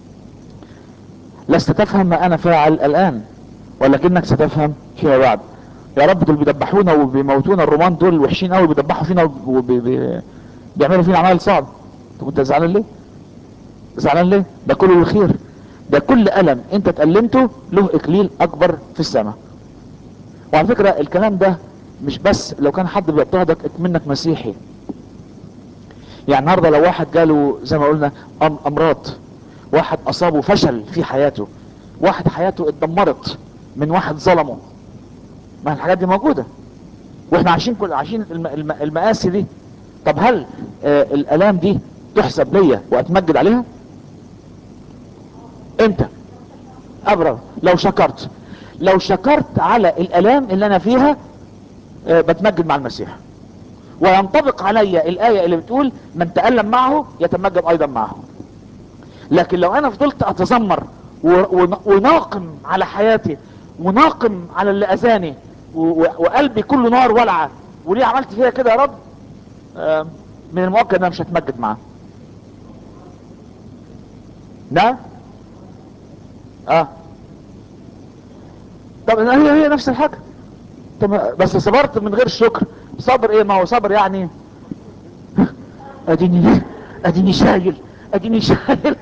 لست تفهم ما انا فاعل الان ولكنك ستفهم فيما بعد يا رب دول بيدبحونا وبيموتونا الرومان دول وحشين قوي بيدبحوا فينا وبيعملوا فينا عمال صعب طب انت زعلان ليه زعلان ليه ده كله للخير ده كل ألم انت تألمته له اكليل اكبر في السماء وعلى فكرة الكلام ده مش بس لو كان حد بيضطهدك منك مسيحي يعني النهارده لو واحد جاله زي ما قلنا أم- امراض واحد اصابه فشل في حياته واحد حياته اتدمرت من واحد ظلمه ما الحاجات دي موجودة واحنا عايشين كل عايشين الم... الم... المآسي دي طب هل آه الالام دي تحسب ليا واتمجد عليها امتى ابرر لو شكرت لو شكرت على الالام اللي انا فيها آه بتمجد مع المسيح وينطبق علي الآية اللي بتقول من تألم معه يتمجد أيضا معه لكن لو أنا فضلت أتذمر و- ون- وناقم على حياتي وناقم على اللي أذاني و- و- وقلبي كله نار ولعة وليه عملت فيها كده يا رب آه، من المؤكد ان انا مش هتمجد معاه نعم اه طب هي هي نفس الحاجة طب بس صبرت من غير الشكر صبر ايه ما هو صبر يعني اديني اديني شايل اديني شايل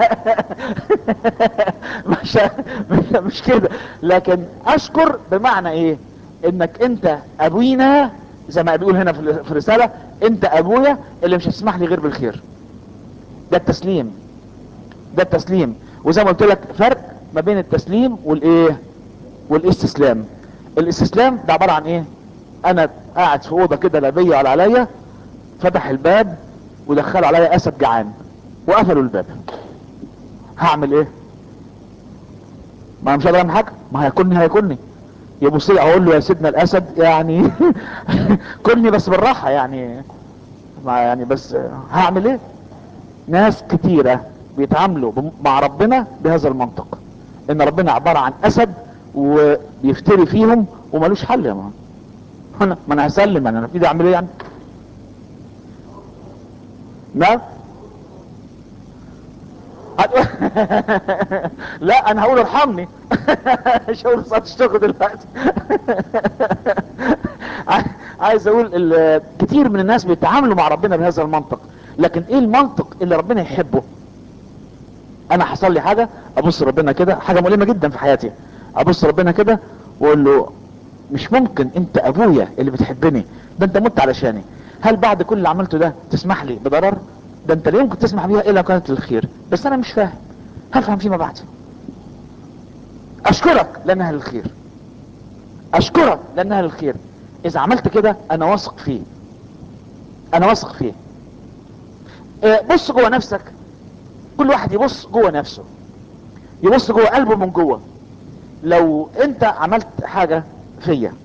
مش مش كده لكن اشكر بمعنى ايه انك انت ابوينا زي ما بيقول هنا في ال- في الرسالة انت ابويا اللي مش هتسمح لي غير بالخير ده التسليم ده التسليم وزي ما قلت لك فرق ما بين التسليم والايه والاستسلام الاستسلام ده عبارة عن ايه انا قاعد في اوضه كده لا بيا ولا عليا فتح الباب ودخلوا عليا اسد جعان وقفلوا الباب هعمل ايه ما انا مش قادر اعمل حاجه ما هياكلني هياكلني يبص لي اقول له يا سيدنا الاسد يعني كلني بس بالراحه يعني ما يعني بس هعمل ايه ناس كتيره بيتعاملوا بم- مع ربنا بهذا المنطق ان ربنا عباره عن اسد وبيفتري فيهم وملوش حل يا مان انا ما انا هسلم انا في ايدي اعمل ايه يعني نعم هتقول- لا انا هقول ارحمني مش هقول صوت اشتغل دلوقتي عاي- عايز اقول ال- كتير من الناس بيتعاملوا مع ربنا بهذا المنطق لكن ايه المنطق اللي ربنا يحبه انا حصل لي حاجة ابص ربنا كده حاجة مؤلمة جدا في حياتي ابص ربنا كده واقول له مش ممكن انت ابويا اللي بتحبني ده انت مت علشاني هل بعد كل اللي عملته ده تسمح لي بضرر ده انت لا يمكن تسمح بيها الا لو كانت للخير بس انا مش فاهم هفهم فيما بعد اشكرك لانها للخير اشكرك لانها للخير اذا عملت كده انا واثق فيه انا واثق فيه اه، بص جوه نفسك كل واحد يبص جوه نفسه يبص جوه قلبه من جوه لو انت عملت حاجة فيا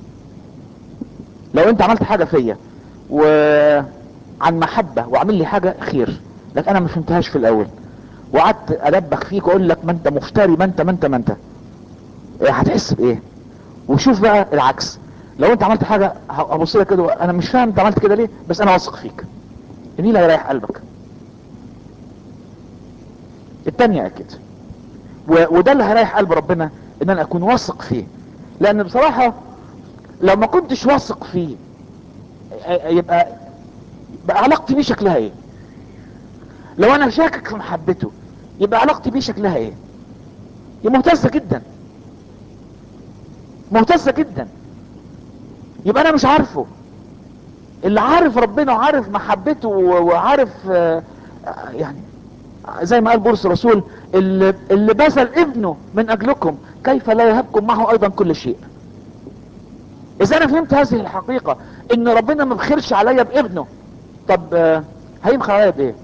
لو انت عملت حاجة فيا وعن محبة وعمل لي حاجة خير لكن انا ما فهمتهاش في الاول وقعدت ادبخ فيك واقول لك ما انت مفتري ما انت ما انت ما انت إيه هتحس بايه وشوف بقى العكس لو انت عملت حاجة هبص لك كده انا مش فاهم انت عملت كده ليه بس انا واثق فيك مين اللي هيريح قلبك التانية اكيد و- وده اللي هيريح قلب ربنا ان انا اكون واثق فيه لان بصراحة لو ما كنتش واثق فيه ا- يبقى يبقى علاقتي بيه شكلها ايه لو انا شاكك في محبته يبقى علاقتي بيه شكلها ايه يبقى مهتزة جدا مهتزة جدا يبقى انا مش عارفه اللي عارف ربنا وعارف محبته و- وعارف آه، آه، يعني زي ما قال بولس الرسول اللي, اللي بذل ابنه من اجلكم كيف لا يهبكم معه ايضا كل شيء اذا انا فهمت هذه الحقيقة ان ربنا ما بخيرش عليا بابنه طب آه، هيبخل عليا بايه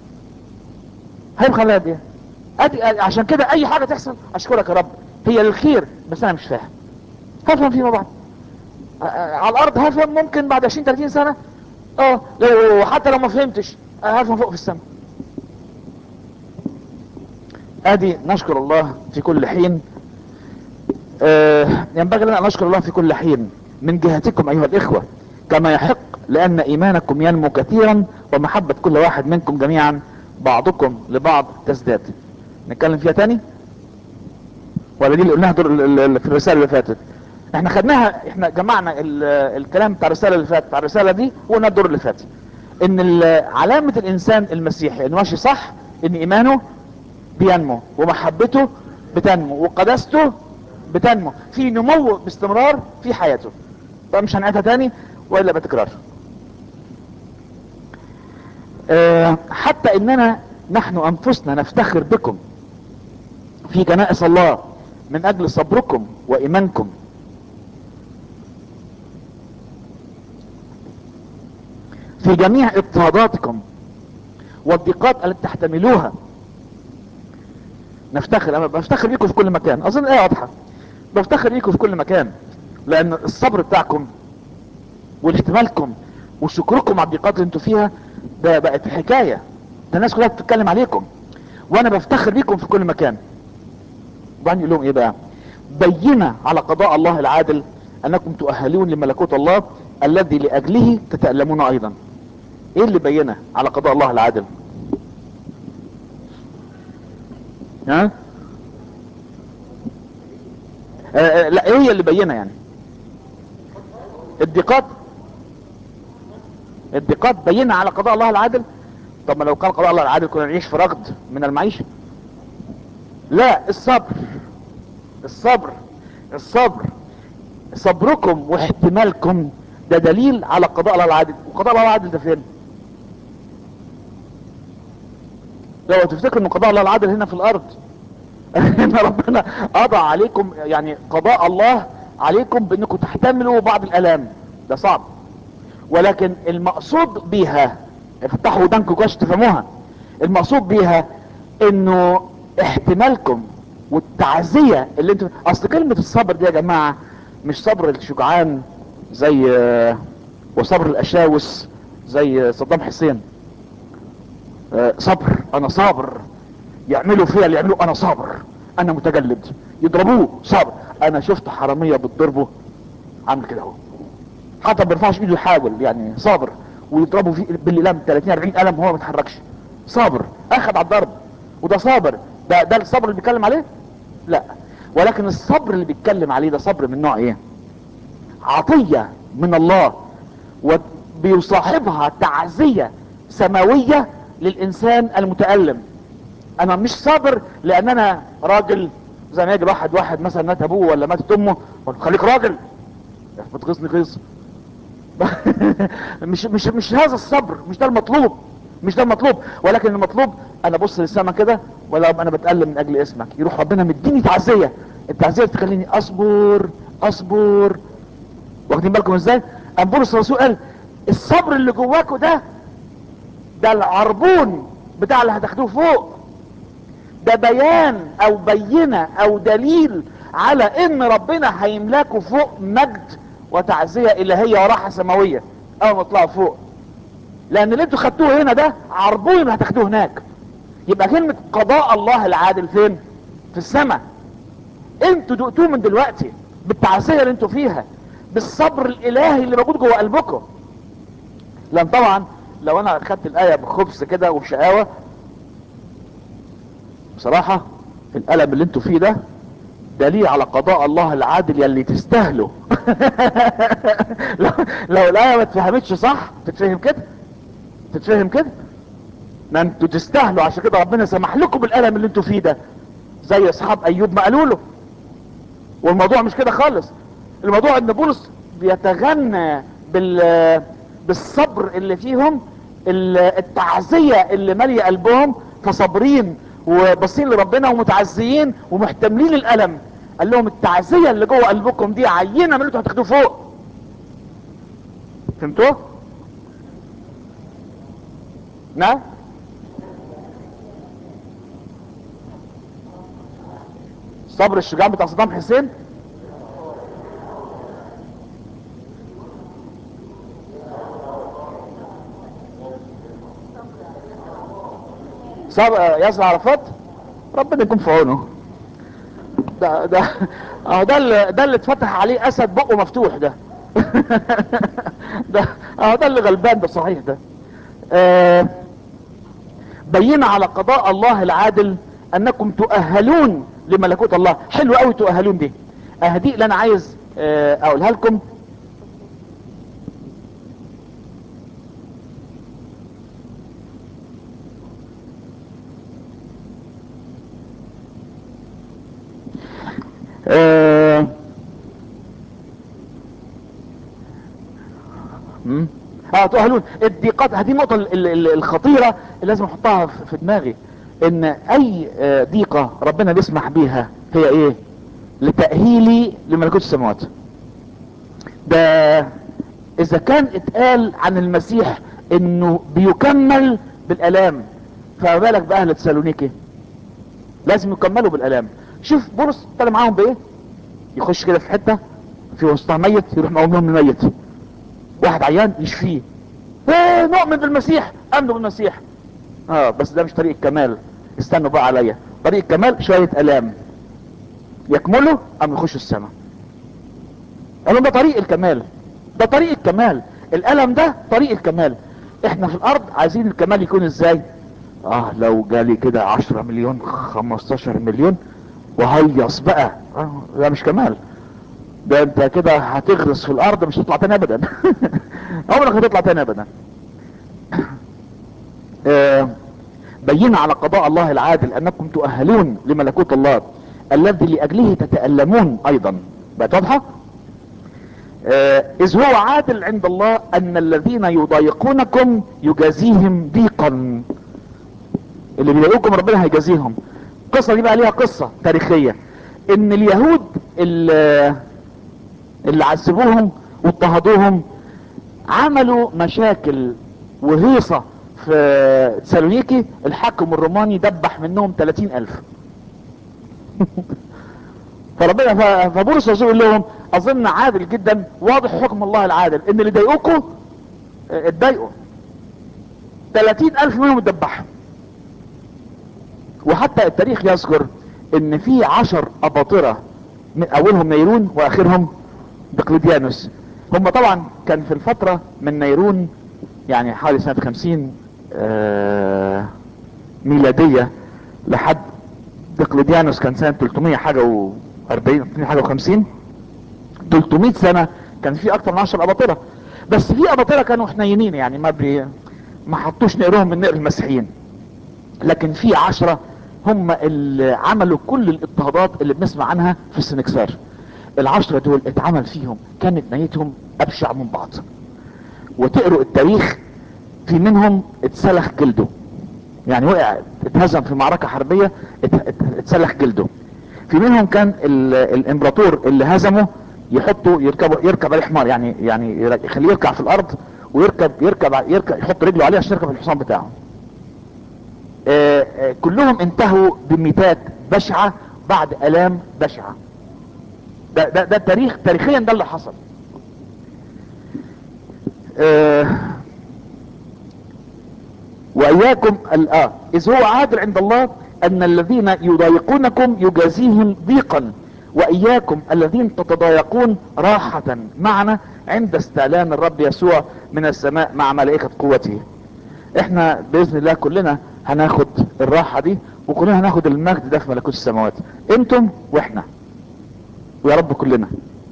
هيبخل عليا بايه ادي عشان كده اي حاجة تحصل اشكرك يا رب هي للخير بس انا مش فاهم هفهم فيما بعد آه، آه، على الارض هفهم ممكن بعد 20 30 سنة اه لو- حتى لو ما فهمتش آه، هفهم فوق في السماء ادي نشكر الله في كل حين آه ينبغي لنا ان نشكر الله في كل حين من جهتكم ايها الاخوة كما يحق لان ايمانكم ينمو كثيرا ومحبة كل واحد منكم جميعا بعضكم لبعض تزداد نتكلم فيها تاني ولا دي اللي قلناها دور ال- ال- في الرسالة اللي فاتت احنا خدناها احنا جمعنا ال- الكلام بتاع الرسالة اللي فاتت بتاع الرسالة دي وقلنا الدور اللي فات ان ال- علامة الانسان المسيحي انه ماشي صح ان ايمانه بينمو ومحبته بتنمو وقداسته بتنمو في نمو باستمرار في حياته طب مش هنعيدها تاني والا بتكرار أه حتى اننا نحن انفسنا نفتخر بكم في كنائس الله من اجل صبركم وايمانكم في جميع اضطهاداتكم والضيقات التي تحتملوها نفتخر انا بفتخر بيكم في كل مكان اظن ايه واضحه بفتخر بيكم في كل مكان لان الصبر بتاعكم والاحتمالكم وشكركم على الضيقات اللي انتوا فيها ده بقت حكايه ده الناس كلها بتتكلم عليكم وانا بفتخر بيكم في كل مكان وبعدين يقول لهم ايه بقى بينة على قضاء الله العادل انكم تؤهلون لملكوت الله الذي لاجله تتألمون ايضا ايه اللي بينه على قضاء الله العادل ها آه آه لا ايه هي اللي بينه يعني الضيقات الضيقات بينه على قضاء الله العادل طب ما لو كان قضاء الله العادل كنا نعيش في رغد من المعيشة لا الصبر الصبر الصبر صبركم واحتمالكم ده دليل على قضاء الله العادل وقضاء الله العادل ده فين لو تفتكر ان قضاء الله العادل هنا في الارض ان ربنا قضى عليكم يعني قضاء الله عليكم بانكم تحتملوا بعض الالام ده صعب ولكن المقصود بيها افتحوا ودانكم كويس تفهموها المقصود بيها انه احتمالكم والتعزية اللي انتم اصل كلمة الصبر دي يا جماعة مش صبر الشجعان زي آه، وصبر الاشاوس زي صدام حسين آه، صبر انا صابر يعملوا فيها اللي يعملوا انا صابر انا متجلد يضربوه صابر انا شفت حرامية بتضربه عامل كده اهو حتى ما بيرفعش ايده يحاول يعني صابر ويضربوا فيه بالقلم 30 40 قلم وهو ما بيتحركش صابر اخذ على الضرب وده صابر ده ده الصبر اللي بيتكلم عليه لا ولكن الصبر اللي بيتكلم عليه ده صبر من نوع ايه عطية من الله وبيصاحبها تعزية سماوية للانسان المتألم انا مش صابر لان انا راجل زي ما يجي واحد واحد مثلا مات ابوه ولا ماتت امه أقول له خليك راجل بتغيظني غيظ مش مش مش هذا الصبر مش ده المطلوب مش ده المطلوب ولكن المطلوب انا ابص للسما كده ولا انا بتألم من اجل اسمك يروح ربنا مديني تعزية التعزية تخليني اصبر اصبر واخدين بالكم ازاي ام بولس الرسول قال الصبر اللي جواكوا ده ده العربون بتاع اللي هتاخدوه فوق ده بيان او بينة او دليل على ان ربنا هيملاكوا فوق مجد وتعزية الهية وراحة سماوية اول ما تطلعوا فوق لان اللي انتوا خدتوه هنا ده عربون اللي هتاخدوه هناك يبقى كلمة قضاء الله العادل فين في السماء انتوا دقتوه من دلوقتي بالتعزية اللي انتوا فيها بالصبر الالهي اللي موجود جوه قلبكم لان طبعا لو انا خدت الايه بخبث كده وبشقاوه بصراحه الالم اللي انتوا فيه ده دليل على قضاء الله العادل يلي تستاهلوا لو, لو الايه ما اتفهمتش صح تتفهم كده تتفهم كده ما انتوا تستاهلوا عشان كده ربنا سمح لكم بالالم اللي انتوا فيه ده زي اصحاب ايوب ما قالوا له والموضوع مش كده خالص الموضوع ان بولس بيتغنى بال بالصبر اللي فيهم ال- التعزية اللي مالية قلبهم فصابرين وباصين لربنا ومتعزيين ومحتملين الالم قال لهم التعزية اللي جوه قلبكم دي عينة من اللي انتوا هتاخدوه فوق فهمتوا نعم صبر الشجاع بتاع صدام حسين صبر ياسر عرفات ربنا يكون في عونه ده ده اه ده اللي ده اللي اتفتح عليه اسد بقه مفتوح ده ده اه ده اللي غلبان ده صحيح ده آه بين على قضاء الله العادل انكم تؤهلون لملكوت الله حلو قوي تؤهلون دي اهدي اللي انا عايز آه اقولها لكم آه مم. اه تؤهلون الضيقات هذه النقطة ال- ال- الخطيرة اللي لازم احطها في في دماغي ان اي آه، ضيقة ربنا بيسمح بيها هي ايه لتأهيلي لملكوت السماوات ده اذا كان اتقال عن المسيح انه بيكمل بالالام فما بالك باهل تسالونيكي لازم يكملوا بالالام شوف بولس اتكلم معاهم بايه يخش كده في حته في وسطها ميت يروح مقوم لهم الميت واحد عيان يشفيه ايه نؤمن بالمسيح امنوا بالمسيح اه بس ده مش طريق الكمال استنوا بقى عليا طريق الكمال شويه الام يكملوا ام يخشوا السماء قالوا ده طريق الكمال ده طريق الكمال الالم ده طريق الكمال احنا في الارض عايزين الكمال يكون ازاي اه لو جالي كده عشرة مليون خمستاشر مليون وهيص بقى آه ده مش كمال ده انت كده هتغرس في الارض مش هتطلع تاني ابدا عمرك هتطلع تاني ابدا آه بين على قضاء الله العادل انكم تؤهلون لملكوت الله الذي لاجله تتألمون ايضا بقت واضحة آه اذ هو عادل عند الله ان الذين يضايقونكم يجازيهم ضيقا اللي بيضايقوكم ربنا هيجازيهم القصة دي بقى ليها قصة تاريخية ان اليهود اللي, اللي عذبوهم واضطهدوهم عملوا مشاكل وهيصة في تسالونيكي الحاكم الروماني دبح منهم 30 الف فربنا فبولس الرسول يقول لهم اظن عادل جدا واضح حكم الله العادل ان اللي ضايقوكوا اتضايقوا 30 الف منهم اتدبحوا وحتى التاريخ يذكر ان في عشر اباطرة من اولهم نيرون واخرهم دقلديانوس هم طبعا كان في الفترة من نيرون يعني حوالي سنة خمسين آه ميلادية لحد دقلديانوس كان سنة 300 حاجة و 40 300 حاجة و50 300 سنة كان في اكتر من 10 اباطرة بس في اباطرة كانوا حنينين يعني ما بي ما حطوش نقرهم من نقر المسيحيين لكن في عشرة هم اللي عملوا كل الاضطهادات اللي بنسمع عنها في السنكسار العشرة دول اتعمل فيهم كانت نيتهم ابشع من بعض وتقروا التاريخ في منهم اتسلخ جلده يعني وقع اتهزم في معركة حربية اتسلخ جلده في منهم كان الامبراطور اللي هزمه يحطه يركب يركب عليه حمار يعني يعني يخليه يركع في الارض ويركب يركب يركب يحط رجله عليه عشان يركب الحصان بتاعه آآ آآ كلهم انتهوا بميتات بشعة بعد الام بشعة ده, ده, ده تاريخ تاريخيا ده اللي حصل واياكم اه اذ هو عادل عند الله ان الذين يضايقونكم يجازيهم ضيقا واياكم الذين تتضايقون راحة معنا عند استعلان الرب يسوع من السماء مع ملائكة قوته احنا باذن الله كلنا هناخد الراحة دي وكلنا هناخد المجد ده في ملكوت السماوات انتم واحنا ويا رب كلنا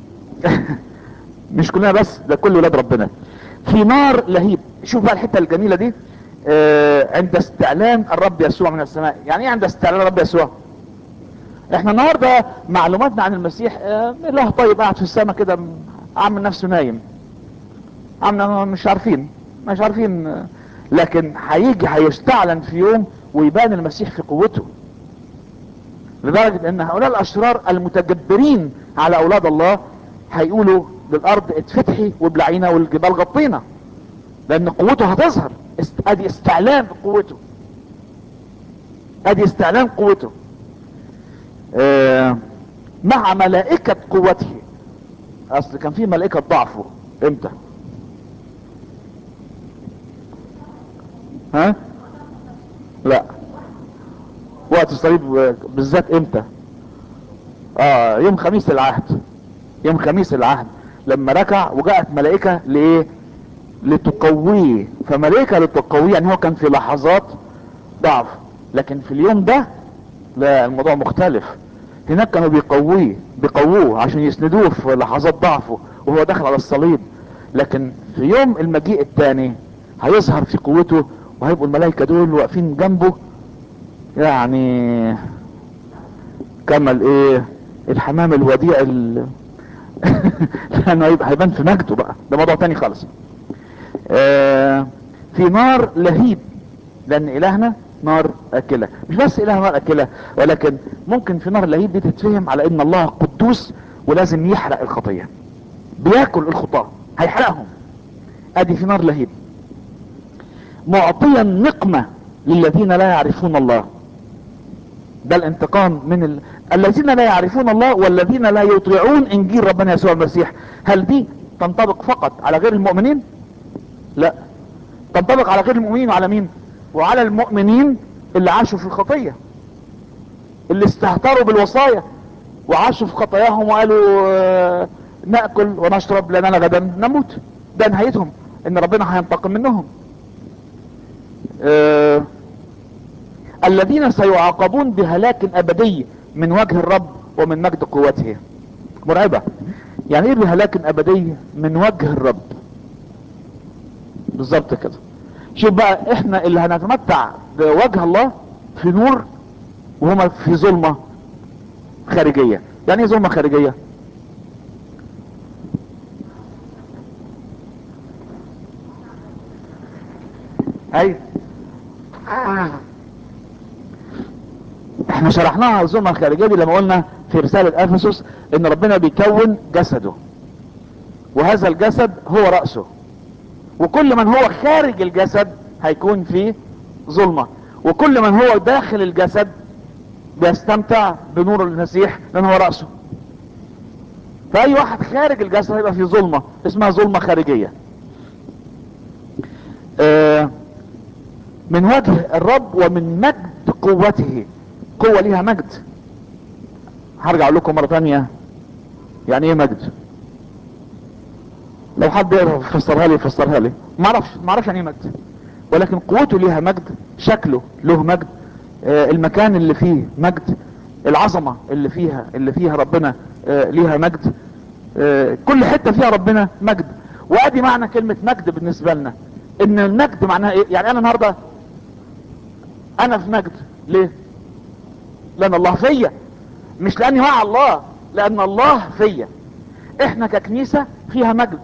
مش كلنا بس ده كل ولاد ربنا في نار لهيب شوف بقى الحتة الجميلة دي آه عند استعلان الرب يسوع من السماء يعني ايه عند استعلان الرب يسوع احنا النهاردة معلوماتنا عن المسيح آه اله طيب قاعد في السماء كده عامل نفسه نايم عامل مش عارفين مش عارفين آه لكن هيجي هيستعلن في يوم ويبان المسيح في قوته لدرجة ان هؤلاء الاشرار المتجبرين على اولاد الله هيقولوا للارض اتفتحي وابلعينا والجبال غطينا لان قوته هتظهر ادي استعلان قوته ادي استعلان قوته آه مع ملائكة قوته اصل كان في ملائكة ضعفه امتى ها لا وقت الصليب بالذات امتى اه يوم خميس العهد يوم خميس العهد لما ركع وجاءت ملائكة لايه لتقويه فملائكة لتقويه يعني هو كان في لحظات ضعف لكن في اليوم ده لا الموضوع مختلف هناك كانوا بيقويه بيقووه عشان يسندوه في لحظات ضعفه وهو داخل على الصليب لكن في يوم المجيء الثاني هيظهر في قوته وهيبقوا الملائكة دول واقفين جنبه يعني كما الايه الحمام الوديع ال... لانه هيبقى هيبان في مجده بقى ده موضوع تاني خالص آه في نار لهيب لان الهنا نار اكلة مش بس اله نار اكلة ولكن ممكن في نار لهيب دي تتفهم على ان الله قدوس ولازم يحرق الخطية بياكل الخطاة هيحرقهم ادي في نار لهيب معطيا نقمة للذين لا يعرفون الله ده الانتقام من ال... الذين لا يعرفون الله والذين لا يطيعون انجيل ربنا يسوع المسيح هل دي تنطبق فقط على غير المؤمنين لا تنطبق على غير المؤمنين وعلى مين وعلى المؤمنين اللي عاشوا في الخطية اللي استهتروا بالوصايا وعاشوا في خطاياهم وقالوا آه نأكل ونشرب لأننا غدا نموت ده نهايتهم ان ربنا هينتقم منهم آه الذين سيعاقبون بهلاك ابدي من وجه الرب ومن مجد قوته مرعبة يعني ايه بهلاك ابدي من وجه الرب بالظبط كده شوف بقى احنا اللي هنتمتع بوجه الله في نور وهما في ظلمة خارجية يعني ايه ظلمة خارجية اي احنا شرحناها الظلمة الخارجية دي لما قلنا في رسالة افسس ان ربنا بيكون جسده وهذا الجسد هو رأسه وكل من هو خارج الجسد هيكون فيه ظلمة وكل من هو داخل الجسد بيستمتع بنور المسيح لان هو رأسه فاي واحد خارج الجسد هيبقى فيه ظلمة اسمها ظلمة خارجية آه من وجه الرب ومن مجد قوته قوة ليها مجد هرجع لكم مرة تانية يعني ايه مجد لو حد يفسرها لي يفسرها لي ما اعرفش ما اعرفش يعني ايه مجد ولكن قوته ليها مجد شكله له مجد آه المكان اللي فيه مجد العظمة اللي فيها اللي فيها ربنا آه ليها مجد آه كل حتة فيها ربنا مجد وادي معنى كلمة مجد بالنسبة لنا ان المجد معناها ايه يعني انا النهاردة انا في مجد ليه لان الله فيا مش لاني مع الله لان الله فيا احنا ككنيسة فيها مجد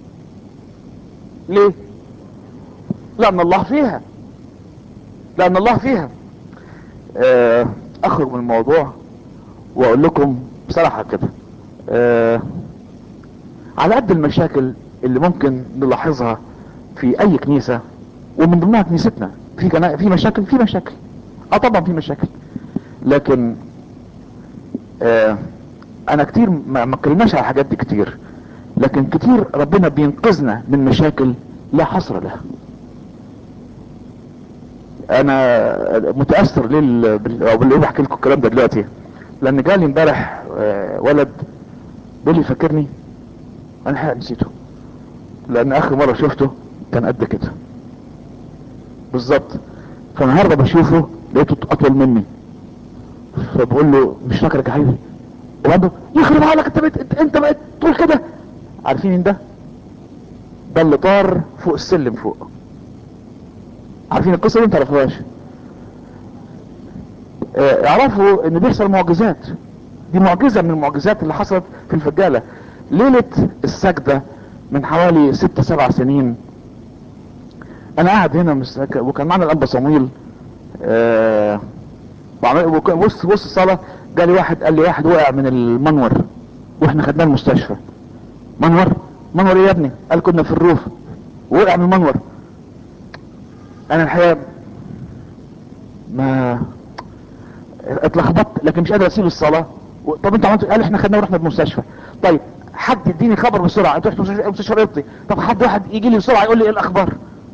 ليه لان الله فيها لان الله فيها اه اخرج من الموضوع واقول لكم بصراحة كده اه على قد المشاكل اللي ممكن نلاحظها في اي كنيسة ومن ضمنها كنيستنا في كنا... في مشاكل في مشاكل اه طبعا في مشاكل لكن آه انا كتير ما ما اتكلمناش على الحاجات دي كتير لكن كتير ربنا بينقذنا من مشاكل لا حصر لها انا متاثر ليه بال- او باللي بحكي لكم الكلام ده دلوقتي لان جالي امبارح آه، ولد بيقول لي فاكرني انا الحقيقه نسيته لان اخر مره شفته كان قد كده بالظبط فالنهارده بشوفه لقيته اطول مني فبقول له مش فاكرك يا حبيبي وعنده يخرب عليك انت بقيت انت, انت بقيت تقول كده عارفين مين ده ده اللي طار فوق السلم فوق عارفين القصه دي ما تعرفوهاش آه، اعرفوا ان بيحصل معجزات دي معجزه من المعجزات اللي حصلت في الفجاله ليله السجده من حوالي ست سبع سنين انا قاعد هنا مستك... وكان معنا الانبا صمويل آه... وعمل- وكان وسط وسط الصلاه جالي واحد قال لي واحد وقع من المنور واحنا خدناه المستشفى منور منور ايه يا ابني قال كنا في الروف وقع من المنور انا الحقيقه ما اتلخبطت لكن مش قادر اسيب الصلاه و- طب انت عملت قال احنا خدناه ورحنا المستشفى طيب حد يديني خبر بسرعه انت رحت مستشفى مستشفى رياضي طب حد واحد يجي لي بسرعه يقول لي ايه الاخبار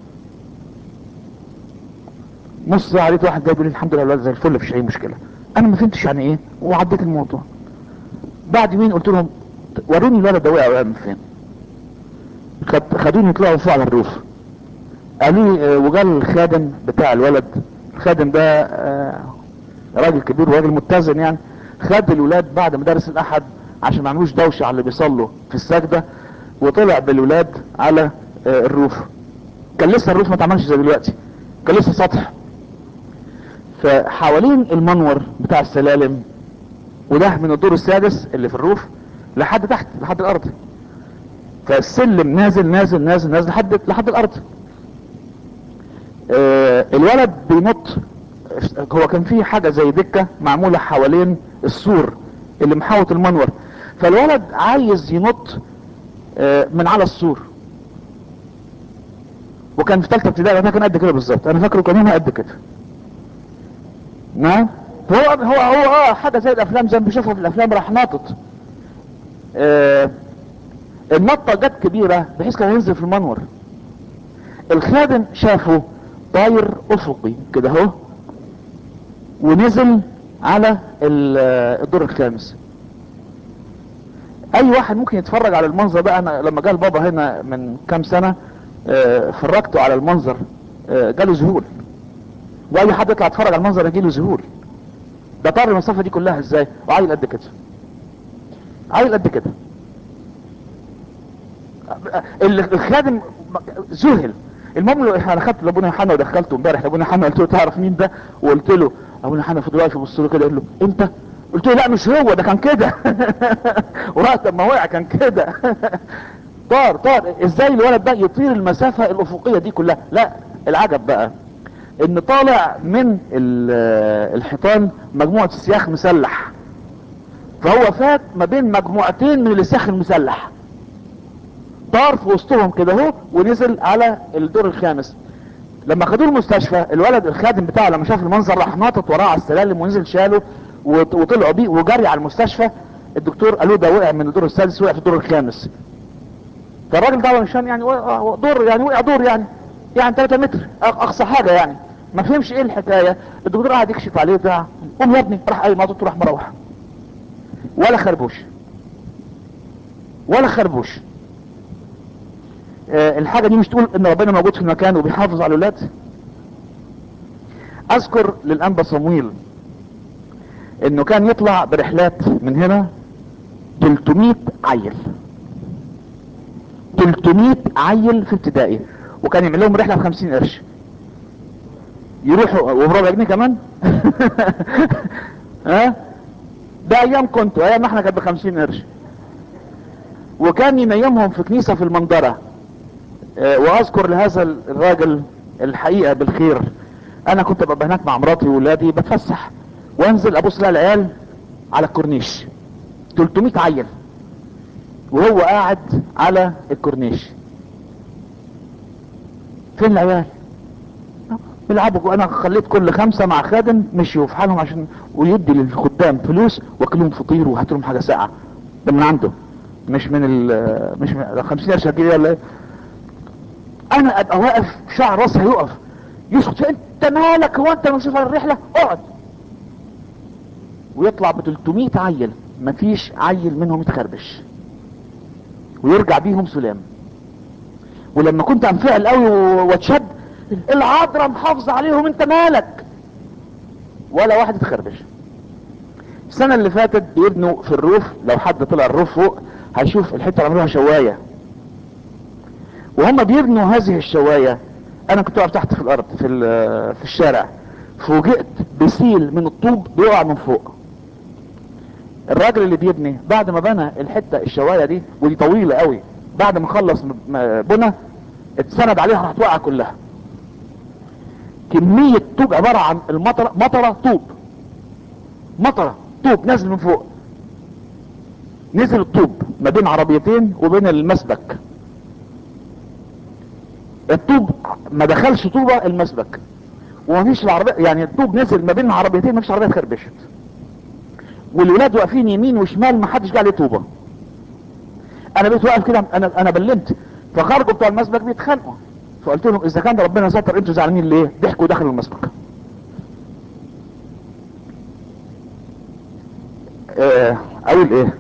نص ساعه لقيت واحد جاي بيقول لي الحمد لله الولاد زي الفل مفيش اي مشكله انا ما فهمتش يعني ايه وعديت الموضوع بعد يومين قلت لهم وروني الولد ده وقع وقع من فين خد خدوني يطلعوا فوق على الروف قالوا لي آه، وجال الخادم بتاع الولد الخادم ده آه، راجل كبير وراجل متزن يعني خد الولاد بعد مدارس الاحد عشان ما يعملوش دوشه على اللي بيصلوا في السجده وطلع بالولاد على آه، الروف كان لسه الروف ما اتعملش زي دلوقتي كان لسه سطح فحوالين المنور بتاع السلالم وده من الدور السادس اللي في الروف لحد تحت لحد الارض فالسلم نازل نازل نازل نازل لحد لحد الارض آه الولد بينط هو كان في حاجه زي دكه معموله حوالين السور اللي محاوط المنور فالولد عايز ينط آه من على السور وكان في ثالثه ابتدائي ده كان قد كده بالظبط انا فاكره كان هنا قد كده نعم هو هو هو اه حاجه زي الافلام زي ما بيشوفها في الافلام راح ناطط آه النطه جت كبيره بحيث كان ينزل في المنور الخادم شافه طاير افقي كده اهو ونزل على ال- آه، الدور الخامس اي واحد ممكن يتفرج على المنظر ده انا لما جه البابا هنا من كام سنه آه، فرجته على المنظر آه، جاله ذهول واي حد يطلع يتفرج على المنظر يجيله ذهول ده طار المسافه دي كلها ازاي وعيل قد كده عيل قد كده ال- الخادم ذهل المهم لو انا خدت لابونا يوحنا ودخلته امبارح لابونا يوحنا قلت له تعرف مين ده وقلت له ابونا يوحنا فضل واقف يبص له كده يقول له انت قلت له لا مش هو ده كان كده وقت ما وقع كان كده طار طار ازاي الولد ده يطير المسافة الافقية دي كلها لا العجب بقى ان طالع من ال- الحيطان مجموعة سياخ مسلح فهو فات ما بين مجموعتين من السياخ المسلح طار في وسطهم كده اهو ونزل على الدور الخامس لما خدوه المستشفى الولد الخادم بتاعه لما شاف المنظر راح ناطط وراه على السلالم ونزل شاله وط- وطلعوا بيه وجري على المستشفى الدكتور قالوا ده وقع من الدور السادس وقع في الدور الخامس فالراجل ده عشان يعني وقع دور يعني وقع دور يعني يعني 3 متر أق- اقصى حاجه يعني ما فهمش ايه الحكايه الدكتور قعد يكشف عليه بتاع قوم يا ابني راح قايم ناطط وراح مروح ولا خربوش ولا خربوش آه، الحاجة دي مش تقول ان ربنا موجود في المكان وبيحافظ على الولاد اذكر للانبا صمويل انه كان يطلع برحلات من هنا 300 عيل 300 عيل في ابتدائي وكان يعمل لهم رحله ب 50 قرش يروحوا وبربع جنيه كمان ها ده ايام كنتوا ايام ما احنا كانت ب 50 قرش وكان ينيمهم في كنيسه في المنظره آه، واذكر لهذا الراجل الحقيقه بالخير انا كنت ببقى هناك مع مراتي وولادي بتفسح وانزل ابص لها العيال على الكورنيش 300 عيل وهو قاعد على الكورنيش فين العيال بيلعبوا انا خليت كل خمسه مع خادم مشيوا في حالهم عشان ويدي للخدام فلوس واكلهم فطير وهات لهم حاجه ساقعه ده من عنده مش من ال مش من 50 قرش هتجيب ولا ايه انا ابقى واقف شعر راسي هيقف يسكت انت مالك هو انت مش على الرحله اقعد ويطلع ب 300 عيل مفيش عيل منهم يتخربش ويرجع بيهم سلام ولما كنت انفعل قوي و- واتشد العذراء محافظه عليهم انت مالك ولا واحد اتخربش السنه اللي فاتت بيبنوا في الروف لو حد طلع الروف فوق هيشوف الحته اللي عملوها شوايه وهم بيبنوا هذه الشوايه انا كنت واقف تحت في الارض في ال- في الشارع فوجئت بسيل من الطوب بيقع من فوق الراجل اللي بيبني بعد ما بنى الحته الشوايه دي ودي طويله قوي بعد ما خلص م- م- بنى اتسند عليها راح توقع كلها كميه طوب عباره عن المطره مطره طوب مطره طوب نازل من فوق نزل الطوب ما بين عربيتين وبين المسبك الطوب ما دخلش طوبة المسبك ومفيش العربية يعني الطوب نزل ما بين عربيتين مفيش عربية اتخربشت والولاد واقفين يمين وشمال ما حدش جه عليه طوبة انا بقيت واقف كده انا انا بلمت فخرجوا بتوع المسبك بيتخانقوا فقلت لهم اذا كان ربنا ستر انتوا زعلانين ليه ضحكوا دخلوا المسبك آه، اقول ايه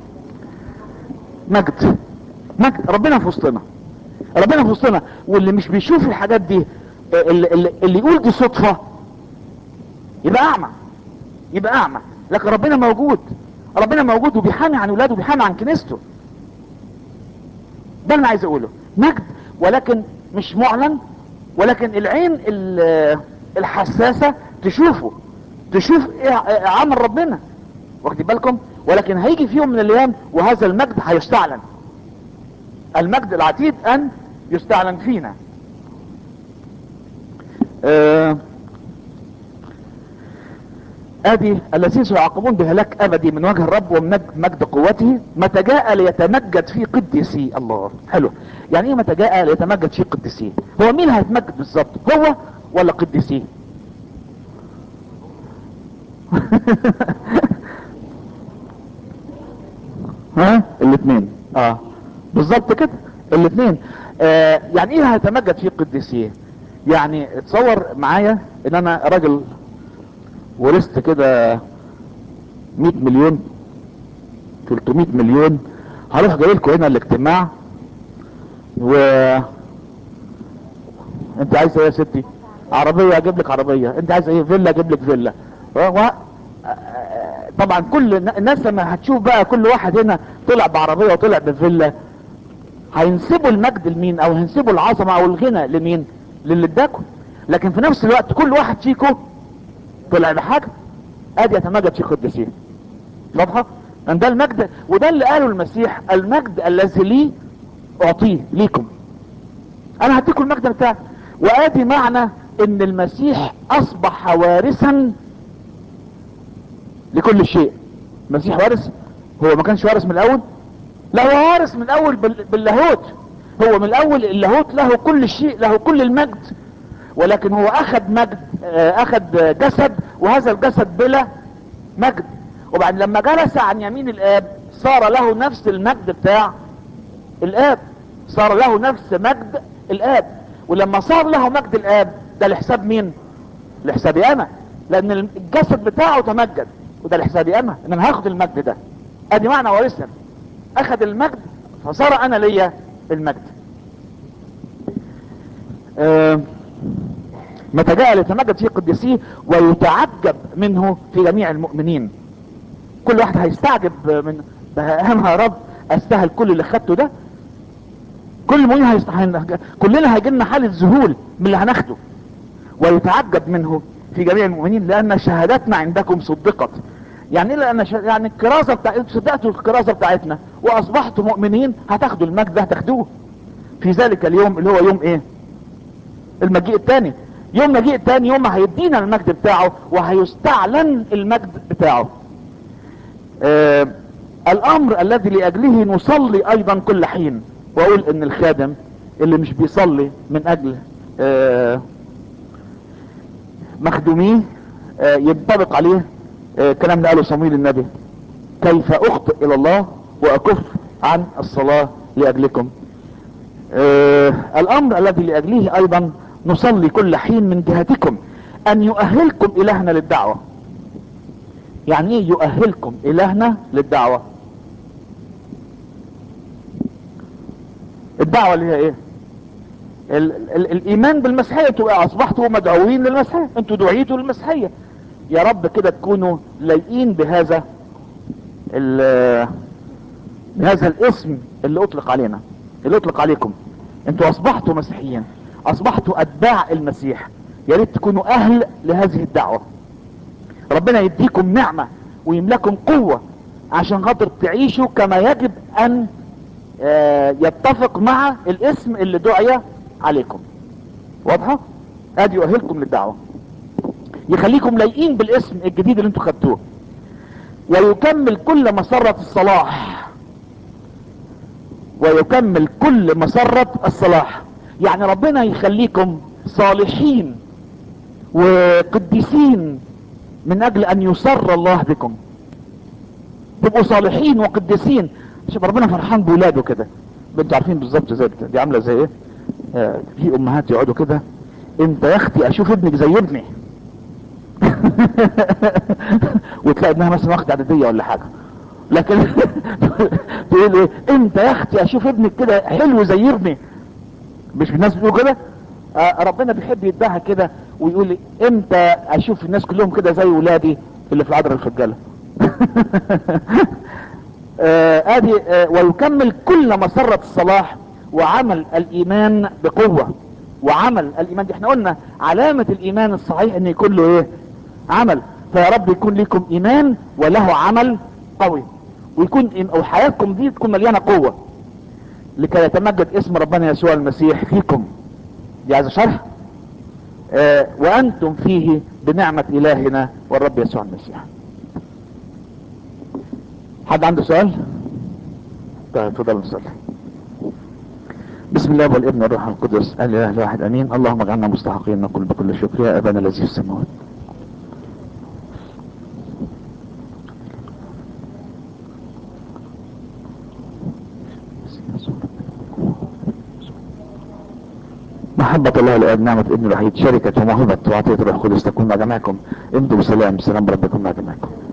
مجد مجد ربنا في وسطنا ربنا في وسطنا واللي مش بيشوف الحاجات دي آه، اللي, اللي, اللي يقول دي صدفة يبقى اعمى يبقى اعمى لكن ربنا موجود ربنا موجود وبيحامي عن ولاده وبيحامي عن كنيسته ده اللي انا عايز اقوله مجد ولكن مش معلن ولكن العين ال- الحساسة تشوفه تشوف ايه إيه عمل ربنا واخدين بالكم ولكن هيجي في يوم من الايام وهذا المجد هيستعلن المجد العتيد ان يستعلن فينا آه ادي الذين سيعاقبون بهلاك ابدي من وجه الرب ومن مجد قوته متى جاء ليتمجد في قدسي الله حلو يعني ايه متى جاء ليتمجد في قدسي هو مين هيتمجد بالظبط هو ولا قدسي ها الاثنين اه بالظبط كده الاثنين آه يعني ايه هيتمجد في قدسيه يعني تصور معايا ان انا راجل ورثت كده 100 مليون 300 مليون هروح جاي لكم هنا الاجتماع و انت عايز ايه يا ستي عربية اجيب لك عربية انت عايز ايه فيلا اجيب لك فيلا و... و... طبعا كل الناس لما هتشوف بقى كل واحد هنا طلع بعربية وطلع بفيلا هينسبوا المجد لمين او هينسبوا العظمة او الغنى لمين للي اداكم لكن في نفس الوقت كل واحد فيكم طلع بحاجة ادي يتمجد في قدسين واضحة ان ده المجد وده اللي قاله المسيح المجد الذي لي اعطيه ليكم انا هديكم المجد بتاعي وادي معنى ان المسيح اصبح وارثا لكل شيء المسيح وارث هو ما كانش وارث من الاول لا هو وارث من الاول بال- باللاهوت هو من الاول اللاهوت له كل شيء له كل المجد ولكن هو اخذ مجد آه، اخذ جسد وهذا الجسد بلا مجد وبعد لما جلس عن يمين الاب صار له نفس المجد بتاع الاب صار له نفس مجد الاب ولما صار له مجد الاب ده لحساب مين لحسابي انا لان الجسد بتاعه تمجد وده لحسابي انا ان انا هاخد المجد ده ادي معنى وارثا اخذ المجد فصار انا ليا المجد آه متى جاء ليتمجد في قدسيه ويتعجب منه في جميع المؤمنين كل واحد هيستعجب من ده انا يا رب استاهل كل اللي خدته ده كل المؤمنين هيستحيل كلنا هيجي لنا حاله ذهول من اللي هناخده ويتعجب منه في جميع المؤمنين لان شهادتنا عندكم صدقت يعني ايه لان ش... يعني الكرازه بتاع صدقتوا الكرازه بتاعتنا واصبحتوا مؤمنين هتاخدوا المجد ده هتاخدوه في ذلك اليوم اللي هو يوم ايه المجيء الثاني يوم مجيء الثاني يوم ما هيدينا المجد بتاعه وهيستعلن المجد بتاعه آه الامر الذي لاجله نصلي ايضا كل حين واقول ان الخادم اللي مش بيصلي من اجل آه مخدوميه آه ينطبق عليه آه كلام اللي قاله صمويل النبي كيف اخطئ الى الله واكف عن الصلاة لاجلكم آه الامر الذي لاجله ايضا نصلي كل حين من جهتكم ان يؤهلكم الهنا للدعوة يعني ايه يؤهلكم الهنا للدعوة الدعوة اللي هي ايه ال ال الايمان بالمسيحية تبقى اصبحتوا مدعوين للمسيحية انتوا دعيتوا للمسيحية يا رب كده تكونوا لايقين بهذا بهذا الاسم اللي اطلق علينا اللي اطلق عليكم انتوا اصبحتوا مسيحيين اصبحتوا اتباع المسيح يا ريت تكونوا اهل لهذه الدعوة ربنا يديكم نعمة ويملكم قوة عشان خاطر تعيشوا كما يجب ان يتفق مع الاسم اللي دعي عليكم واضحة ادي يؤهلكم للدعوة يخليكم لايقين بالاسم الجديد اللي انتوا خدتوه ويكمل كل مسرة الصلاح ويكمل كل مسرة الصلاح يعني ربنا يخليكم صالحين وقديسين من اجل ان يسر الله بكم تبقوا صالحين وقديسين شوف ربنا فرحان بولاده كده انتوا عارفين بالظبط زي دي عامله زي ايه آه في امهات يقعدوا كده انت يا اختي اشوف ابنك زي ابني وتلاقي ابنها مثلا واخد اعداديه ولا حاجه لكن تقول ايه انت يا اختي اشوف ابنك كده حلو زي ابني مش الناس بيقولوا كده آه ربنا بيحب يديها كده ويقول لي امتى اشوف الناس كلهم كده زي ولادي اللي في العذراء الفجاله آه ادي آه ويكمل كل مسرة الصلاح وعمل الايمان بقوة وعمل الايمان دي احنا قلنا علامة الايمان الصحيح ان يكون له ايه عمل فيا رب يكون لكم ايمان وله عمل قوي ويكون او حياتكم دي تكون مليانة قوة لكي يتمجد اسم ربنا يسوع المسيح فيكم دي عايز شرح آه وانتم فيه بنعمة الهنا والرب يسوع المسيح حد عنده سؤال طيب تفضل نصلي بسم الله والابن والروح القدس الاله الواحد امين اللهم اجعلنا مستحقين نقول بكل شكر يا ابانا الذي في السماوات محبة الله الآب نعمة ابن الوحيد شركة وموهبة وعطية الروح القدس تكون مع جميعكم انتم بسلام سلام ربكم مع جميعكم